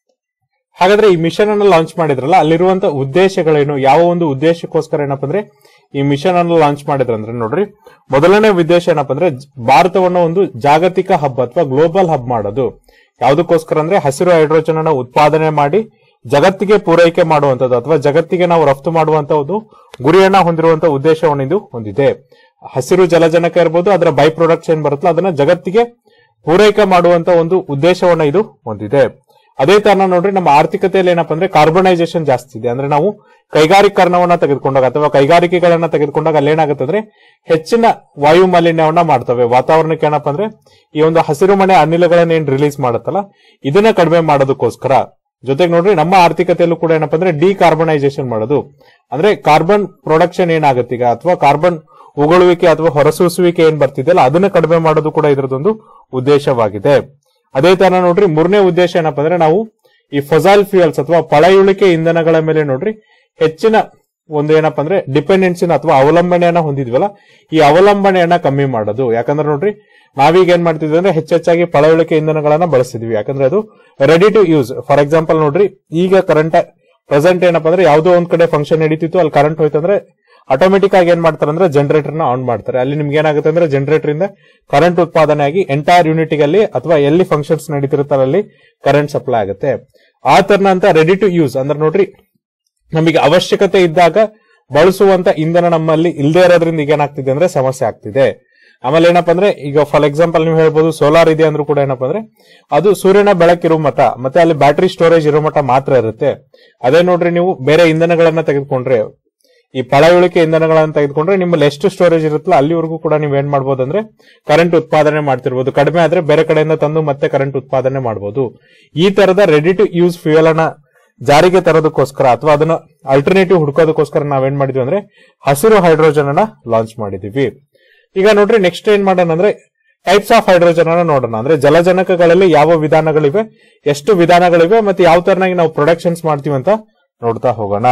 ಹಾಗಾದ್ರೆ ಈ ಮಿಷನ್ ಅನ್ನ ಲಾಂಚ್ ಮಾಡಿದ್ರಲ್ಲ ಅಲ್ಲಿರುವಂತ ಉದ್ದೇಶಗಳೇನು ಯಾವ ಒಂದು ಉದ್ದೇಶಕ್ಕೋಸ್ಕರ ಏನಪ್ಪ ಅಂದ್ರೆ ಈ ಮಿಷನ್ ಅನ್ನು ಲಾಂಚ್ ಮಾಡಿದ್ರಂದ್ರೆ ನೋಡ್ರಿ ಮೊದಲನೇ ಉದ್ದೇಶ ಏನಪ್ಪ ಅಂದ್ರೆ ಜ- ಭಾರತವನ್ನ ಒಂದು ಜಾಗತಿಕ ಹಬ್ ಅಥವಾ ಗ್ಲೋಬಲ್ ಹಬ್ ಮಾಡೋದು ಯಾವುದಕ್ಕೋಸ್ಕರ ಅಂದ್ರೆ ಹಸಿರು ಹೈಡ್ರೋಜನ್ ಅನ್ನ ಉತ್ಪಾದನೆ ಮಾಡಿ ಜಗತ್ತಿಗೆ ಪೂರೈಕೆ ಮಾಡುವಂತದ್ದು ಅಥವಾ ಜಗತ್ತಿಗೆ ನಾವು ರಫ್ತು ಮಾಡುವಂತ ಒಂದು ಗುರಿಯನ್ನ ಹೊಂದಿರುವಂತ ಉದ್ದೇಶವನ್ನು ಇದು ಹೊಂದಿದೆ ಹಸಿರು ಜಲಜನಕ ಇರ್ಬೋದು ಅದರ ಬೈ ಪ್ರೊಡಕ್ಟ್ಸ್ ಏನ್ ಬರುತ್ತಲ್ಲ ಅದನ್ನ ಜಗತ್ತಿಗೆ ಪೂರೈಕೆ ಮಾಡುವಂತ ಒಂದು ಉದ್ದೇಶವನ್ನ ಇದು ಹೊಂದಿದೆ ಅದೇ ತರ ನೋಡ್ರಿ ನಮ್ಮ ಆರ್ಥಿಕತೆಯಲ್ಲಿ ಏನಪ್ಪಾ ಅಂದ್ರೆ ಕಾರ್ಬನೈಸೇಷನ್ ಜಾಸ್ತಿ ಇದೆ ಅಂದ್ರೆ ನಾವು ಕೈಗಾರಿಕರಣವನ್ನ ತೆಗೆದುಕೊಂಡಾಗ ಅಥವಾ ಕೈಗಾರಿಕೆಗಳನ್ನ ತೆಗೆದುಕೊಂಡಾಗ ಅಲ್ಲೇನಾಗುತ್ತೆ ಅಂದ್ರೆ ಹೆಚ್ಚಿನ ವಾಯು ಮಾಲಿನ್ಯವನ್ನ ಮಾಡ್ತವೆ ವಾತಾವರಣಕ್ಕೆ ಏನಪ್ಪಾ ಅಂದ್ರೆ ಈ ಒಂದು ಹಸಿರು ಮನೆ ಅನಿಲಗಳನ್ನ ಏನ್ ರಿಲೀಸ್ ಮಾಡುತ್ತಲ್ಲ ಇದನ್ನ ಕಡಿಮೆ ಮಾಡೋದಕ್ಕೋಸ್ಕರ ಜೊತೆಗೆ ನೋಡ್ರಿ ನಮ್ಮ ಆರ್ಥಿಕತೆಯಲ್ಲೂ ಕೂಡ ಏನಪ್ಪಾ ಅಂದ್ರೆ ಡಿಕಾರ್ಬನೈಸೇಷನ್ ಮಾಡೋದು ಅಂದ್ರೆ ಕಾರ್ಬನ್ ಪ್ರೊಡಕ್ಷನ್ ಏನಾಗುತ್ತೆ ಈಗ ಅಥವಾ ಕಾರ್ಬನ್ ಉಗುಳುವಿಕೆ ಅಥವಾ ಹೊರಸೂಸುವಿಕೆ ಏನ್ ಬರ್ತಿದೆಯಲ್ಲ ಅದನ್ನ ಕಡಿಮೆ ಮಾಡೋದು ಕೂಡ ಇದರದೊಂದು ಉದ್ದೇಶವಾಗಿದೆ ಅದೇ ತರ ನೋಡ್ರಿ ಮೂರನೇ ಉದ್ದೇಶ ಏನಪ್ಪಾ ಅಂದ್ರೆ ನಾವು ಈ ಫೊಸೈಲ್ ಫ್ಯೂಯಲ್ಸ್ ಅಥವಾ ಪಳೆಯುಳಿಕೆ ಇಂಧನಗಳ ಮೇಲೆ ನೋಡ್ರಿ ಹೆಚ್ಚಿನ ಒಂದು ಏನಪ್ಪಾ ಅಂದ್ರೆ ಡಿಪೆಂಡೆನ್ಸಿನ ಅಥವಾ ಅವಲಂಬನೆಯನ್ನ ಹೊಂದಿದ್ವಲ್ಲ ಈ ಅವಲಂಬನೆಯನ್ನ ಕಮ್ಮಿ ಮಾಡೋದು ಯಾಕಂದ್ರೆ ನೋಡ್ರಿ ನಾವೀಗ ಏನ್ ಮಾಡ್ತಿದ್ವಿ ಅಂದ್ರೆ ಹೆಚ್ಚೆಚ್ಚಾಗಿ ಪಳೆಯುಳಿಕೆ ಇಂಧನಗಳನ್ನ ಬಳಸ್ತಿದ್ವಿ ಯಾಕಂದ್ರೆ ಅದು ready to use for example ನೋಡ್ರಿ ಈಗ ಕರೆಂಟ್ ಪ್ರೆಸೆಂಟ್ ಏನಪ್ಪಾ ಅಂದ್ರೆ ಯಾವ್ದೋ ಒಂದ್ ಕಡೆ ಫಂಕ್ಷನ್ ನಡೀತಿತ್ತು ಅಲ್ಲಿ ಕರೆಂಟ್ ಹೋಯ್ತಂದ್ರೆ ಆಟೋಮೆಟಿಕ್ ಆಗಿ ಏನ್ ಮಾಡ್ತಾರೆ ಅಂದ್ರೆ ಜನರೇಟರ್ ನ ಆನ್ ಮಾಡ್ತಾರೆ ಅಲ್ಲಿ ನಿಮ್ಗೆ ಏನಾಗುತ್ತೆ ಅಂದ್ರೆ ಜನರೇಟರ್ ಇಂದ ಕರೆಂಟ್ ಉತ್ಪಾದನೆ ಆಗಿ ಎಂಟೈರ್ ಯೂನಿಟ್ ಅಲ್ಲಿ ಅಥವಾ ಎಲ್ಲಿ ಫಂಕ್ಷನ್ಸ್ ನಡೀತಿರ್ತಾರೆ ಅಲ್ಲಿ ಕರೆಂಟ್ ಸಪ್ಲೈ ಆಗುತ್ತೆ ಆ ತರನಂತ ರೆಡಿ ಟು ಯೂಸ್ ಅಂದ್ರೆ ನೋಡ್ರಿ ನಮಗೆ ಅವಶ್ಯಕತೆ ಇದ್ದಾಗ ಬಳಸುವಂತ ಇಂಧನ ನಮ್ಮಲ್ಲಿ ಇಲ್ಲದೆ ಇರೋದ್ರಿಂದ ಈಗ ಏನಾಗ್ತಿದೆ ಅಂದ್ರೆ ಸಮಸ್ಯೆ ಆಗ್ತಿದೆ ಆಮೇಲೆ ಏನಪ್ಪಾ ಅಂದ್ರೆ ಈಗ ಫಾರ್ ಎಕ್ಸಾಂಪಲ್ ನೀವು ಹೇಳ್ಬೋದು ಸೋಲಾರ್ ಇದೆ ಅಂದ್ರೂ ಕೂಡ ಏನಪ್ಪಾ ಅಂದ್ರೆ ಅದು ಸೂರ್ಯನ ಬೆಳಕಿರೋ ಮಠ ಮತ್ತೆ ಅಲ್ಲಿ ಬ್ಯಾಟರಿ ಸ್ಟೋರೇಜ್ ಇರೋ ಮಠ ಮಾತ್ರ ಇರುತ್ತೆ ಅದೇ ನೋಡ್ರಿ ನೀವು ಬೇರೆ ಇಂಧನಗಳನ್ನ ತೆಗೆದುಕೊಂಡ್ರೆ ಈ ಪಳೆಯುಳಿಕೆ ಇಂಧನಗಳನ್ನ ತೆಗೆದುಕೊಂಡ್ರೆ ನಿಮ್ಮಲ್ಲಿ ಎಷ್ಟು ಸ್ಟೋರೇಜ್ ಇರುತ್ತಲ್ಲ ಅಲ್ಲಿವರೆಗೂ ಕೂಡ ನೀವು ಏನ್ ಮಾಡ್ಬೋದು ಅಂದ್ರೆ ಕರೆಂಟ್ ಉತ್ಪಾದನೆ ಮಾಡ್ತಿರ್ಬೋದು ಕಡಿಮೆ ಆದ್ರೆ ಬೇರೆ ಕಡೆಯಿಂದ ತಂದು ಮತ್ತೆ ಕರೆಂಟ್ ಉತ್ಪಾದನೆ ಮಾಡಬಹುದು ಈ ತರದ ರೆಡಿ ಟು ಯೂಸ್ ಫ್ಯೂಯಲ್ ಅನ್ನ ಜಾರಿಗೆ ತರೋದಕ್ಕೋಸ್ಕರ ಅಥವಾ ಅದನ್ನ ಅಲ್ಟರ್ನೇಟಿವ್ ಹುಡುಕೋದಕ್ಕೋಸ್ಕರ ನಾವೇನ್ ಮಾಡಿದ್ವಿ ಅಂದ್ರೆ ಹಸಿರು ಹೈಡ್ರೋಜನ್ ಅನ್ನ ಲಾಂಚ್ ಮಾಡಿದೀವಿ ಈಗ ನೋಡ್ರಿ ನೆಕ್ಸ್ಟ್ ಏನ್ ಮಾಡೋಣ ಅಂದ್ರೆ ಟೈಪ್ಸ್ ಆಫ್ ಹೈಡ್ರೋಜನ್ ಅನ್ನ ನೋಡೋಣ ಅಂದ್ರೆ ಜಲಜನಕಗಳಲ್ಲಿ ಯಾವ ವಿಧಾನಗಳಿವೆ ಎಷ್ಟು ವಿಧಾನಗಳಿವೆ ಮತ್ತೆ ಯಾವ ತರನಾಗಿ ನಾವು ಪ್ರೊಡಕ್ಷನ್ಸ್ ಮಾಡ್ತೀವಿ ಅಂತ ನೋಡ್ತಾ ಹೋಗೋಣ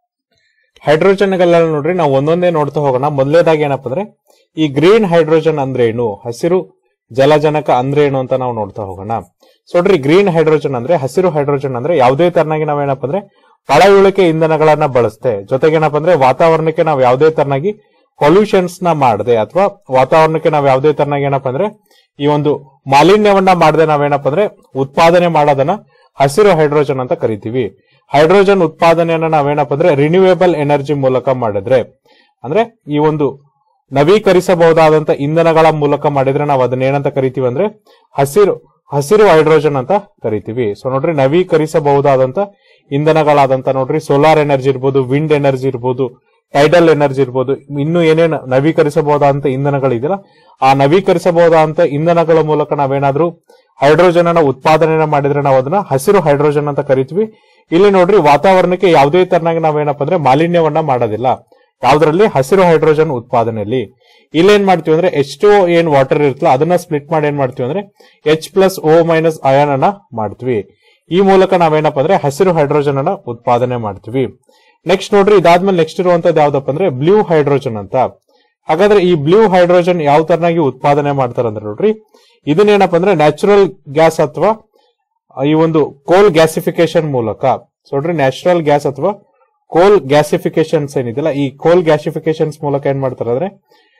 ಹೈಡ್ರೋಜನ್ಗಳೆಲ್ಲ ನೋಡ್ರಿ ನಾವು ಒಂದೊಂದೇ ನೋಡ್ತಾ ಹೋಗೋಣ ಮೊದಲೇದಾಗಿ ಏನಪ್ಪ ಅಂದ್ರೆ ಈ ಗ್ರೀನ್ ಹೈಡ್ರೋಜನ್ ಅಂದ್ರೆ ಏನು ಹಸಿರು ಜಲಜನಕ ಅಂದ್ರೆ ಏನು ಅಂತ ನಾವು ನೋಡ್ತಾ ಹೋಗೋಣ ಸೊ ನೋಡ್ರಿ ಗ್ರೀನ್ ಹೈಡ್ರೋಜನ್ ಅಂದ್ರೆ ಹಸಿರು ಹೈಡ್ರೋಜನ್ ಅಂದ್ರೆ ಯಾವುದೇ ತರನಾಗಿ ನಾವೇನಪ್ಪ ಅಂದ್ರೆ ಪಳೆಯುಳಿಕೆ ಇಂಧನಗಳನ್ನ ಬಳಸ್ತೆ ಜೊತೆಗೆ ಏನಪ್ಪ ಅಂದ್ರೆ ವಾತಾವರಣಕ್ಕೆ ನಾವು ಯಾವುದೇ ತರನಾಗಿ ಪೊಲ್ಯೂಷನ್ಸ್ ನ ಮಾಡದೆ ಅಥವಾ ವಾತಾವರಣಕ್ಕೆ ನಾವು ಯಾವುದೇ ತರನಾಗಿ ಏನಪ್ಪ ಅಂದ್ರೆ ಈ ಒಂದು ಮಾಲಿನ್ಯವನ್ನ ಮಾಡದೆ ನಾವೇನಪ್ಪ ಅಂದ್ರೆ ಉತ್ಪಾದನೆ ಮಾಡೋದನ್ನ ಹಸಿರು ಹೈಡ್ರೋಜನ್ ಅಂತ ಕರಿತೀವಿ ಹೈಡ್ರೋಜನ್ ಉತ್ಪಾದನೆಯನ್ನ ನಾವೇನಪ್ಪ ಅಂದ್ರೆ ರಿನ್ಯೂವೇಬಲ್ ಎನರ್ಜಿ ಮೂಲಕ ಮಾಡಿದ್ರೆ ಅಂದ್ರೆ ಈ ಒಂದು ನವೀಕರಿಸಬಹುದಾದಂತ ಇಂಧನಗಳ ಮೂಲಕ ಮಾಡಿದ್ರೆ ನಾವು ಅದನ್ನ ಏನಂತ ಕರಿತೀವಿ ಅಂದ್ರೆ ಹಸಿರು ಹಸಿರು ಹೈಡ್ರೋಜನ್ ಅಂತ ಕರಿತೀವಿ ಸೊ ನೋಡ್ರಿ ನವೀಕರಿಸಬಹುದಾದಂತ ಇಂಧನಗಳಾದಂತ ನೋಡ್ರಿ ಸೋಲಾರ್ ಎನರ್ಜಿ ಇರ್ಬೋದು ವಿಂಡ್ ಎನರ್ಜಿ ಇರ್ಬೋದು ಟೈಡಲ್ ಎನರ್ಜಿ ಇರ್ಬೋದು ಇನ್ನು ಏನೇನು ನವೀಕರಿಸಬಹುದಾದಂತ ಇಂಧನಗಳಿದೆಯಲ್ಲ ಆ ನವೀಕರಿಸಬಹುದಾದಂತ ಇಂಧನಗಳ ಮೂಲಕ ನಾವೇನಾದ್ರೂ ಹೈಡ್ರೋಜನ್ ಅನ್ನ ಉತ್ಪಾದನೆ ಮಾಡಿದ್ರೆ ನಾವು ಅದನ್ನ ಹಸಿರು ಹೈಡ್ರೋಜನ್ ಅಂತ ಕರಿತೀವಿ ಇಲ್ಲಿ ನೋಡ್ರಿ ವಾತಾವರಣಕ್ಕೆ ಯಾವುದೇ ತರನಾಗಿ ನಾವೇನಪ್ಪ ಅಂದ್ರೆ ಮಾಲಿನ್ಯವನ್ನ ಮಾಡೋದಿಲ್ಲ ಯಾವ್ದ್ರಲ್ಲಿ ಹಸಿರು ಹೈಡ್ರೋಜನ್ ಉತ್ಪಾದನೆಯಲ್ಲಿ ಇಲ್ಲಿ ಏನ್ ಮಾಡ್ತೀವಿ ಅಂದ್ರೆ ಎಚ್ ಟು ಏನ್ ವಾಟರ್ ಇರುತ್ತಲ್ಲ ಅದನ್ನ ಸ್ಪ್ಲಿಟ್ ಮಾಡಿ ಏನ್ ಮಾಡ್ತೀವಿ ಅಂದ್ರೆ H plus O minus ion ಅನ್ನ ಮಾಡ್ತೀವಿ ಈ ಮೂಲಕ ನಾವೇನಪ್ಪ ಅಂದ್ರೆ ಹಸಿರು ಹೈಡ್ರೋಜನ್ ಅನ್ನ ಉತ್ಪಾದನೆ ಮಾಡ್ತೀವಿ ನೆಕ್ಸ್ಟ್ ನೋಡ್ರಿ ಇದಾದ್ಮೇಲೆ ನೆಕ್ಸ್ಟ್ ಇರುವಂತದ್ದು ಯಾವ್ದಪ್ಪ ಅಂದ್ರೆ ಬ್ಲೂ ಹೈಡ್ರೋಜನ್ ಅಂತ ಹಾಗಾದ್ರೆ ಈ ಬ್ಲೂ ಹೈಡ್ರೋಜನ್ ಯಾವ ತರನಾಗಿ ಉತ್ಪಾದನೆ ಮಾಡ್ತಾರೆ ಅಂದ್ರೆ ನೋಡ್ರಿ ಇದನ್ನೇನಪ್ಪ ಅಂದ್ರೆ ನ್ಯಾಚುರಲ್ ಗ್ಯಾಸ್ ಅಥವಾ ಈ ಒಂದು ಕೋಲ್ ಗ್ಯಾಸಿಫಿಕೇಶನ್ ಮೂಲಕ ಸೊ ನೋಡ್ರಿ ನ್ಯಾಚುರಲ್ ಗ್ಯಾಸ್ ಅಥವಾ ಕೋಲ್ ಗ್ಯಾಸಿಫಿಕೇಶನ್ಸ್ ಏನಿದೆಯಲ್ಲ ಈ ಕೋಲ್ ಗ್ಯಾಸಿಫಿಕೇಶನ್ಸ್ ಮೂಲಕ ಏನ್ ಮಾಡ್ತಾರೆ ಅಂದ್ರೆ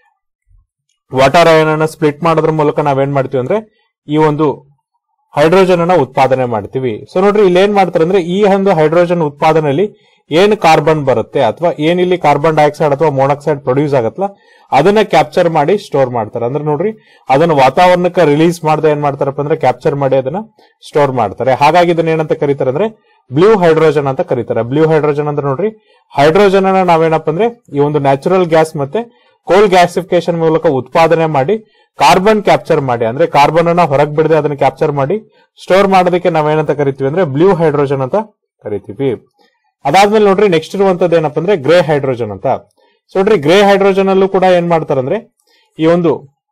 ವಾಟರ್ ಅಯನ್ ಅನ್ನ ಸ್ಪ್ಲಿಟ್ ಮಾಡೋದ್ರ ಮೂಲಕ ನಾವೇನ್ ಮಾಡ್ತೀವಿ ಅಂದ್ರೆ ಈ ಒಂದು ಹೈಡ್ರೋಜನ್ ಅನ್ನ ಉತ್ಪಾದನೆ ಮಾಡ್ತೀವಿ ಸೊ ನೋಡ್ರಿ ಇಲ್ಲಿ ಏನ್ ಮಾಡ್ತಾರೆ ಅಂದ್ರೆ ಈ ಒಂದು ಹೈಡ್ರೋಜನ್ ಉತ್ಪಾದನೆಯಲ್ಲಿ ಏನ್ ಕಾರ್ಬನ್ ಬರುತ್ತೆ ಅಥವಾ ಏನ್ ಇಲ್ಲಿ ಕಾರ್ಬನ್ ಡೈಆಕ್ಸೈಡ್ ಅಥವಾ ಮೋನಾಕ್ಸೈಡ್ ಪ್ರೊಡ್ಯೂಸ್ ಆಗತ್ತಲ್ಲ ಅದನ್ನ ಕ್ಯಾಪ್ಚರ್ ಮಾಡಿ ಸ್ಟೋರ್ ಮಾಡ್ತಾರೆ ಅಂದ್ರೆ ನೋಡ್ರಿ ಅದನ್ನ ವಾತಾವರಣಕ್ಕೆ ರಿಲೀಸ್ ಮಾಡದೆ ಏನ್ ಮಾಡ್ತಾರಪ್ಪ ಅಂದ್ರೆ ಕ್ಯಾಪ್ಚರ್ ಮಾಡಿ ಅದನ್ನ ಸ್ಟೋರ್ ಮಾಡ್ತಾರೆ ಹಾಗಾಗಿ ಇದನ್ನ ಏನಂತ ಕರೀತಾರೆ ಅಂದ್ರೆ ಬ್ಲೂ ಹೈಡ್ರೋಜನ್ ಅಂತ ಕರೀತಾರೆ ಬ್ಲೂ ಹೈಡ್ರೋಜನ್ ಅಂದ್ರೆ ನೋಡ್ರಿ ಹೈಡ್ರೋಜನ್ ಅನ್ನ ನಾವೇನಪ್ಪ ಅಂದ್ರೆ ಈ ಒಂದು ನ್ಯಾಚುರಲ್ ಗ್ಯಾಸ್ ಮತ್ತೆ ಕೋಲ್ ಗ್ಯಾಸಿಫಿಕೇಶನ್ ಮೂಲಕ ಉತ್ಪಾದನೆ ಮಾಡಿ ಕಾರ್ಬನ್ ಕ್ಯಾಪ್ಚರ್ ಮಾಡಿ ಅಂದ್ರೆ ಕಾರ್ಬನ್ ಅನ್ನ ಹೊರಗೆ ಬಿಡದೆ ಅದನ್ನ ಕ್ಯಾಪ್ಚರ್ ಮಾಡಿ ಸ್ಟೋರ್ ಮಾಡೋದಕ್ಕೆ ನಾವೇನಂತ ಕರಿತೀವಿ ಅಂದ್ರೆ ಬ್ಲೂ ಹೈಡ್ರೋಜನ್ ಅಂತ ಕರಿತೀವಿ ಅದಾದ್ಮೇಲೆ ನೋಡ್ರಿ ನೆಕ್ಸ್ಟ್ ಇರುವಂತದ್ದು ಏನಪ್ಪ ಅಂದ್ರೆ ಗ್ರೇ ಹೈಡ್ರೋಜನ್ ಅಂತ ಸೊ ನೋಡ್ರಿ ಗ್ರೇ ಹೈಡ್ರೋಜನ್ ಅಲ್ಲೂ ಕೂಡ ಏನ್ ಮಾಡ್ತಾರಂದ್ರೆ ಈ ಒಂದು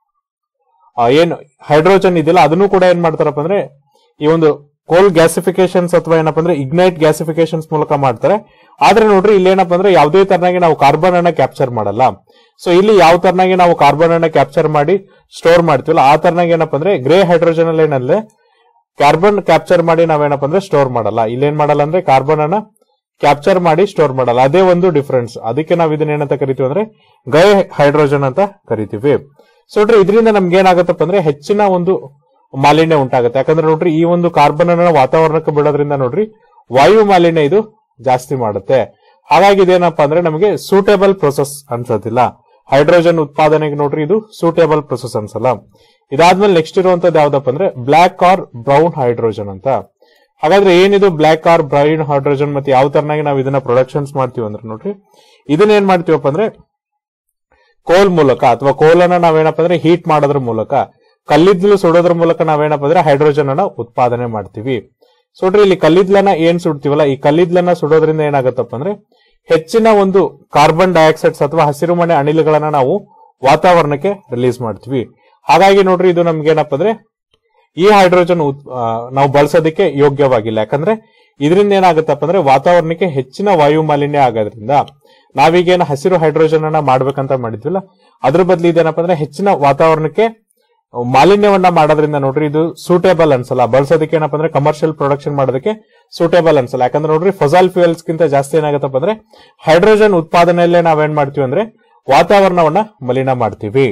ಆ, ಏನು ಹೈಡ್ರೋಜನ್ ಇದೆಯಲ್ಲ ಅದನ್ನು ಕೂಡ ಏನ್ ಮಾಡ್ತಾರಪ್ಪ ಅಂದ್ರೆ ಈ ಒಂದು ಕೋಲ್ ಗ್ಯಾಸಿಫಿಕೇಶನ್ಸ್ ಅಥವಾ ಏನಪ್ಪ ಅಂದ್ರೆ ಇಗ್ನೈಟ್ ಗ್ಯಾಸಿಫಿಕೇಶನ್ಸ್ ಮೂಲಕ ಮಾಡ್ತಾರೆ ಆದ್ರೆ ನೋಡ್ರಿ ಇಲ್ಲಿ ಏನಪ್ಪ ಅಂದ್ರೆ ಯಾವುದೇ ತರನಾಗಿ ನಾವು ಕಾರ್ಬನ್ ಅನ್ನ ಕ್ಯಾಪ್ಚರ್ ಮಾಡಲ್ಲ ಸೊ ಇಲ್ಲಿ ಯಾವ ತರನಾಗಿ ನಾವು ಕಾರ್ಬನ್ ಅನ್ನ ಕ್ಯಾಪ್ಚರ್ ಮಾಡಿ ಸ್ಟೋರ್ ಮಾಡ್ತೀವಲ್ಲ ಆ ತರನಾಗಿ ಏನಪ್ಪ ಅಂದ್ರೆ ಗ್ರೇ ಹೈಡ್ರೋಜನ್ ಅಲ್ಲಿ ಏನಲ್ಲೇ ಕಾರ್ಬನ್ ಕ್ಯಾಪ್ಚರ್ ಮಾಡಿ ನಾವೇನಪ್ಪ ಅಂದ್ರೆ ಸ್ಟೋರ್ ಮಾಡಲ್ಲ ಇಲ್ಲೇನ್ ಮಾಡಲ್ಲ ಅಂದ್ರೆ ಕಾರ್ಬನ್ ಅನ್ನ ಕ್ಯಾಪ್ಚರ್ ಮಾಡಿ ಸ್ಟೋರ್ ಮಾಡಲ್ಲ ಅದೇ ಒಂದು ಡಿಫರೆನ್ಸ್ ಅದಕ್ಕೆ ನಾವು ಇದನ್ನ ಏನಂತ ಕರಿತೀವಿ ಅಂದ್ರೆ ಗೈ ಹೈಡ್ರೋಜನ್ ಅಂತ ಕರಿತೀವಿ ಸೊ ನೋಡ್ರಿ ಇದರಿಂದ ನಮ್ಗೆ ಏನಾಗತ್ತಪ್ಪ ಅಂದ್ರೆ ಹೆಚ್ಚಿನ ಒಂದು ಮಾಲಿನ್ಯ ಉಂಟಾಗುತ್ತೆ ಯಾಕಂದ್ರೆ ನೋಡ್ರಿ ಈ ಒಂದು ಕಾರ್ಬನ್ ಅನ್ನ ವಾತಾವರಣಕ್ಕೆ ಬಿಡೋದ್ರಿಂದ ನೋಡ್ರಿ ವಾಯು ಮಾಲಿನ್ಯ ಇದು ಜಾಸ್ತಿ ಮಾಡುತ್ತೆ ಹಾಗಾಗಿ ಇದೇನಪ್ಪ ಅಂದ್ರೆ ನಮಗೆ ಸೂಟೇಬಲ್ ಪ್ರೊಸೆಸ್ ಅನ್ಸೋದಿಲ್ಲ ಹೈಡ್ರೋಜನ್ ಉತ್ಪಾದನೆಗೆ ನೋಡ್ರಿ ಇದು ಸೂಟೇಬಲ್ ಪ್ರೊಸೆಸ್ ಅನ್ಸಲ್ಲ ಇದಾದ್ಮೇಲೆ ನೆಕ್ಸ್ಟ್ ಇರುವಂತದ್ದು ಯಾವ್ದಪ್ಪ ಅಂದ್ರೆ ಬ್ಲಾಕ್ ಆರ್ ಬ್ರೌನ್ ಹೈಡ್ರೋಜನ್ ಅಂತ ಹಾಗಾದ್ರೆ ಏನಿದು ಬ್ಲಾಕ್ ಆರ್ ಬ್ರೌನ್ ಹೈಡ್ರೋಜನ್ ಮತ್ತೆ ಯಾವ ತರನಾಗಿ ನಾವು ಇದನ್ನ ಪ್ರೊಡಕ್ಷನ್ಸ್ ಮಾಡ್ತೀವಿ ಅಂದ್ರೆ ನೋಡ್ರಿ ಇದನ್ನ ಏನ್ ಮಾಡ್ತೀವಪ್ಪ ಅಂದ್ರೆ ಕೋಲ್ ಮೂಲಕ ಅಥವಾ ಕೋಲನ್ನ ನಾವೇನಪ್ಪ ಅಂದ್ರೆ ಹೀಟ್ ಮಾಡೋದ್ರ ಮೂಲಕ ಕಲ್ಲಿದ್ದಲು ಸುಡೋದ್ರ ಮೂಲಕ ನಾವೇನಪ್ಪ ಅಂದ್ರೆ ಹೈಡ್ರೋಜನ್ ಅನ್ನ ಉತ್ಪಾದನೆ ಮಾಡ್ತೀವಿ ಸೊ ನೋಡ್ರಿ ಇಲ್ಲಿ ಕಲ್ಲಿದ್ದಲನ್ನ ಏನ್ ಸುಡ್ತೀವಲ್ಲ ಈ ಕಲ್ಲಿದ್ದಲನ್ನ ಸುಡೋದ್ರಿಂದ ಏನಾಗತ್ತಪ್ಪ ಅಂದ್ರೆ ಹೆಚ್ಚಿನ ಒಂದು ಕಾರ್ಬನ್ ಡೈಆಕ್ಸೈಡ್ಸ್ ಅಥವಾ ಹಸಿರುಮನೆ ಅನಿಲಗಳನ್ನ ನಾವು ವಾತಾವರಣಕ್ಕೆ ರಿಲೀಸ್ ಮಾಡ್ತೀವಿ ಹಾಗಾಗಿ ನೋಡ್ರಿ ಇದು ನಮ್ಗೆ ಏನಪ್ಪ ಅಂದ್ರೆ ಈ ಹೈಡ್ರೋಜನ್ ಉತ್- ಆ, ನಾವು ಬಳಸೋದಕ್ಕೆ ಯೋಗ್ಯವಾಗಿಲ್ಲ ಯಾಕಂದ್ರೆ ಇದರಿಂದ ಏನಾಗುತ್ತಪ್ಪ ಅಂದ್ರೆ ವಾತಾವರಣಕ್ಕೆ ಹೆಚ್ಚಿನ ವಾಯು ಮಾಲಿನ್ಯ ಆಗೋದ್ರಿಂದ ನಾವೀಗೇನು ಹಸಿರು ಹೈಡ್ರೋಜನ್ ಅನ್ನ ಮಾಡ್ಬೇಕಂತ ಮಾಡಿದ್ವಿಲ್ಲ ಅದ್ರ ಬದಲು ಇದೇನಪ್ಪ ಅಂದ್ರೆ ಹೆಚ್ಚಿನ ವಾತಾವರಣಕ್ಕೆ ಮಾಲಿನ್ಯವನ್ನ ಮಾಡೋದ್ರಿಂದ ನೋಡ್ರಿ ಇದು ಸೂಟೇಬಲ್ ಅನ್ಸಲ್ಲ ಬಳಸೋದಕ್ಕೆ ಏನಪ್ಪ ಅಂದ್ರೆ ಕಮರ್ಷಿಯಲ್ ಪ್ರೊಡಕ್ಷನ್ ಮಾಡೋದಕ್ಕೆ ಸೂಟೇಬಲ್ ಅನ್ಸಲ್ಲ ಯಾಕಂದ್ರೆ ನೋಡ್ರಿ ಫಸಾಲ್ ಫ್ಯೂಯಲ್ಸ್ ಗಿಂತ ಜಾಸ್ತಿ ಏನಾಗತ್ತಪ್ಪ ಅಂದ್ರೆ ಹೈಡ್ರೋಜನ್ ಉತ್ಪಾದನೆಯಲ್ಲೇ ನಾವೇನ್ ಮಾಡ್ತೀವಿ ಅಂದ್ರೆ ವಾತಾವರಣವನ್ನ ಮಲಿನ ಮಾಡ್ತೀವಿ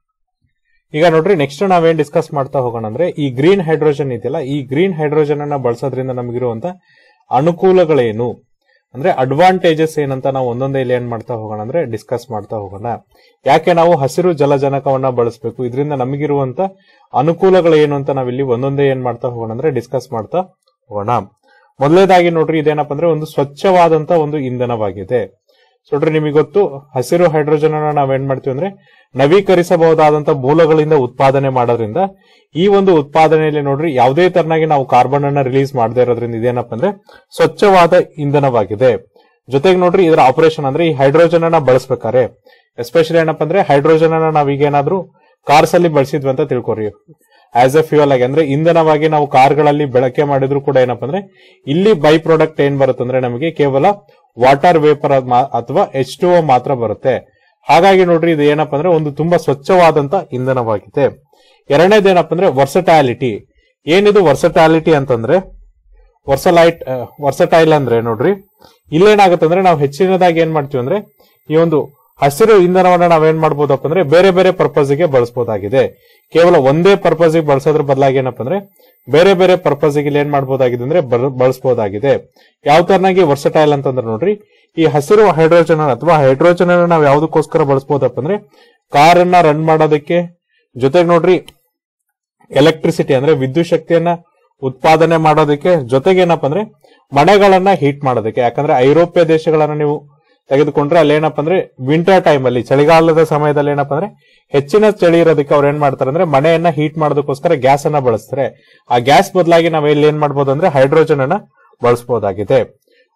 ಈಗ ನೋಡ್ರಿ ನೆಕ್ಸ್ಟ್ ನಾವೇನ್ ಡಿಸ್ಕಸ್ ಮಾಡ್ತಾ ಹೋಗೋಣ ಅಂದ್ರೆ ಈ ಗ್ರೀನ್ ಹೈಡ್ರೋಜನ್ ಇದೆಯಲ್ಲ ಈ ಗ್ರೀನ್ ಹೈಡ್ರೋಜನ್ ಅನ್ನ ಬಳಸೋದ್ರಿಂದ ನಮಗಿರುವಂತ ಅನುಕೂಲಗಳೇನು ಅಂದ್ರೆ ಅಡ್ವಾಂಟೇಜಸ್ ಏನಂತ ನಾವು ಒಂದೊಂದೇ ಇಲ್ಲಿ ಏನ್ ಮಾಡ್ತಾ ಹೋಗೋಣ ಅಂದ್ರೆ ಡಿಸ್ಕಸ್ ಮಾಡ್ತಾ ಹೋಗೋಣ ಯಾಕೆ ನಾವು ಹಸಿರು ಜಲಜನಕವನ್ನ ಬಳಸಬೇಕು ಇದರಿಂದ ನಮಗಿರುವಂತ ಅನುಕೂಲಗಳೇನು ಅಂತ ನಾವಿಲ್ಲಿ ಒಂದೊಂದೇ ಏನ್ ಮಾಡ್ತಾ ಹೋಗೋಣ ಅಂದ್ರೆ ಡಿಸ್ಕಸ್ ಮಾಡ್ತಾ ಹೋಗೋಣ ಮೊದಲನೇದಾಗಿ ನೋಡ್ರಿ ಇದೇನಪ್ಪ ಅಂದ್ರೆ ಒಂದು ಸ್ವಚ್ಛವಾದಂತ ಒಂದು ಇಂಧನವಾಗಿದೆ ಸೊ ನೋಡ್ರಿ ನಿಮಗೆ ಗೊತ್ತು ಹಸಿರು ಹೈಡ್ರೋಜನ್ ಅನ್ನ ನಾವೇನ್ ಮಾಡ್ತೀವಿ ಅಂದ್ರೆ ನವೀಕರಿಸಬಹುದಾದಂತ ಮೂಲಗಳಿಂದ ಉತ್ಪಾದನೆ ಮಾಡೋದ್ರಿಂದ ಈ ಒಂದು ಉತ್ಪಾದನೆಯಲ್ಲಿ ನೋಡ್ರಿ ಯಾವುದೇ ತರನಾಗಿ ನಾವು ಕಾರ್ಬನ್ ಅನ್ನ ರಿಲೀಸ್ ಮಾಡದೇ ಇರೋದ್ರಿಂದ ಇದೇನಪ್ಪ ಅಂದ್ರೆ ಸ್ವಚ್ಛವಾದ ಇಂಧನವಾಗಿದೆ ಜೊತೆಗೆ ನೋಡ್ರಿ ಇದರ ಆಪರೇಷನ್ ಅಂದ್ರೆ ಈ ಹೈಡ್ರೋಜನ್ ಅನ್ನ ಬಳಸ್ಬೇಕಾರೆ ಎಸ್ಪೆಷಲಿ ಏನಪ್ಪ ಅಂದ್ರೆ ಹೈಡ್ರೋಜನ್ ಅನ್ನ ನಾವೀಗೇನಾದ್ರೂ ಕಾರ್ಸ್ ಅಲ್ಲಿ ಬಳಸಿದ್ವಿ ಅಂತ ತಿಳ್ಕೊರಿ ಆಸ್ ಎ ಫ್ಯೂಯಲ್ ಆಗಿ ಅಂದ್ರೆ ಇಂಧನವಾಗಿ ನಾವು ಕಾರ್ಗಳಲ್ಲಿ ಬಳಕೆ ಮಾಡಿದ್ರು ಕೂಡ ಏನಪ್ಪ ಅಂದ್ರೆ ಇಲ್ಲಿ ಬೈ ಪ್ರಾಡಕ್ಟ್ ಏನ್ ಬರುತ್ತೆ ಅಂದ್ರೆ ನಮಗೆ ಕೇವಲ ವಾಟರ್ ವೇಪರ್ ಅಥವಾ ಎಚ್ ಟು ಮಾತ್ರ ಬರುತ್ತೆ ಹಾಗಾಗಿ ನೋಡ್ರಿ ಇದು ಏನಪ್ಪ ಅಂದ್ರೆ ಒಂದು ತುಂಬಾ ಸ್ವಚ್ಛವಾದಂತ ಇಂಧನವಾಗಿದೆ ಎರಡನೇದೇನಪ್ಪ ಅಂದ್ರೆ ವರ್ಸಟಾಲಿಟಿ ಏನಿದು ವರ್ಸಟಾಲಿಟಿ ಅಂತಂದ್ರೆ ವರ್ಸಲೈಟ್ ವರ್ಸಟೈಲ್ ಅಂದ್ರೆ ನೋಡ್ರಿ ಇಲ್ಲೇನಾಗುತ್ತೆ ಅಂದ್ರೆ ನಾವು ಹೆಚ್ಚಿನದಾಗಿ ಏನ್ ಮಾಡ್ತೀವಿ ಅಂದ್ರೆ ಈ ಒಂದು ಹಸಿರು ಇಂಧನವನ್ನ ನಾವೇನ್ ಮಾಡ್ಬೋದಪ್ಪ ಅಂದ್ರೆ ಬೇರೆ ಬೇರೆ ಪರ್ಪಸ್ ಗೆ ಬಳಸಬಹುದಾಗಿದೆ ಕೇವಲ ಒಂದೇ ಪರ್ಪಸ್ ಗೆ ಬಳಸೋದ್ರ ಬದಲಾಗಿ ಏನಪ್ಪ ಅಂದ್ರೆ ಬೇರೆ ಬೇರೆ ಪರ್ಪಸ್ ಗೆ ಇಲ್ಲಿ ಏನ್ ಮಾಡ್ಬೋದಾಗಿದೆ ಅಂದ್ರೆ ಬಳ- ಬಳಸಬಹುದಾಗಿದೆ ಯಾವ ತರನಾಗಿ ವರ್ಸಟೈಲ್ ಅಂತಂದ್ರೆ ನೋಡ್ರಿ ಈ ಹಸಿರು ಹೈಡ್ರೋಜನ್ ಅಥವಾ ಹೈಡ್ರೋಜನ್ ಅನ್ನ ನಾವು ಯಾವ್ದಕ್ಕೋಸ್ಕರ ಬಳಸಬಹುದಪ್ಪ ಅಂದ್ರೆ ಕಾರನ್ನ ರನ್ ಮಾಡೋದಕ್ಕೆ ಜೊತೆಗೆ ನೋಡ್ರಿ ಎಲೆಕ್ಟ್ರಿಸಿಟಿ ಅಂದ್ರೆ ವಿದ್ಯುತ್ ಶಕ್ತಿಯನ್ನ ಉತ್ಪಾದನೆ ಮಾಡೋದಕ್ಕೆ ಜೊತೆಗೆ ಏನಪ್ಪ ಅಂದ್ರೆ ಮನೆಗಳನ್ನ ಹೀಟ್ ಮಾಡೋದಕ್ಕೆ ಯಾಕಂದ್ರೆ ಐರೋಪ್ಯ ದೇಶಗಳನ್ನ ನೀವು ತೆಗೆದುಕೊಂಡ್ರೆ ಅಲ್ಲಿ ಏನಪ್ಪ ಅಂದ್ರೆ ವಿಂಟರ್ ಟೈಮ್ ಅಲ್ಲಿ ಚಳಿಗಾಲದ ಸಮಯದಲ್ಲಿ ಏನಪ್ಪ ಅಂದ್ರೆ ಹೆಚ್ಚಿನ ಚಳಿ ಇರೋದಕ್ಕೆ ಅವ್ರು ಏನ್ ಮಾಡ್ತಾರೆ ಅಂದ್ರೆ ಮನೆಯನ್ನ ಹೀಟ್ ಮಾಡೋದಕ್ಕೋಸ್ಕರ ಗ್ಯಾಸ್ ಅನ್ನ ಬಳಸ್ತಾರೆ ಆ ಗ್ಯಾಸ್ ಬದಲಾಗಿ ನಾವು ಇಲ್ಲಿ ಏನ್ ಮಾಡ್ಬೋದು ಅಂದ್ರೆ ಹೈಡ್ರೋಜನ್ ಅನ್ನ ಬಳಸಬಹುದಾಗಿದೆ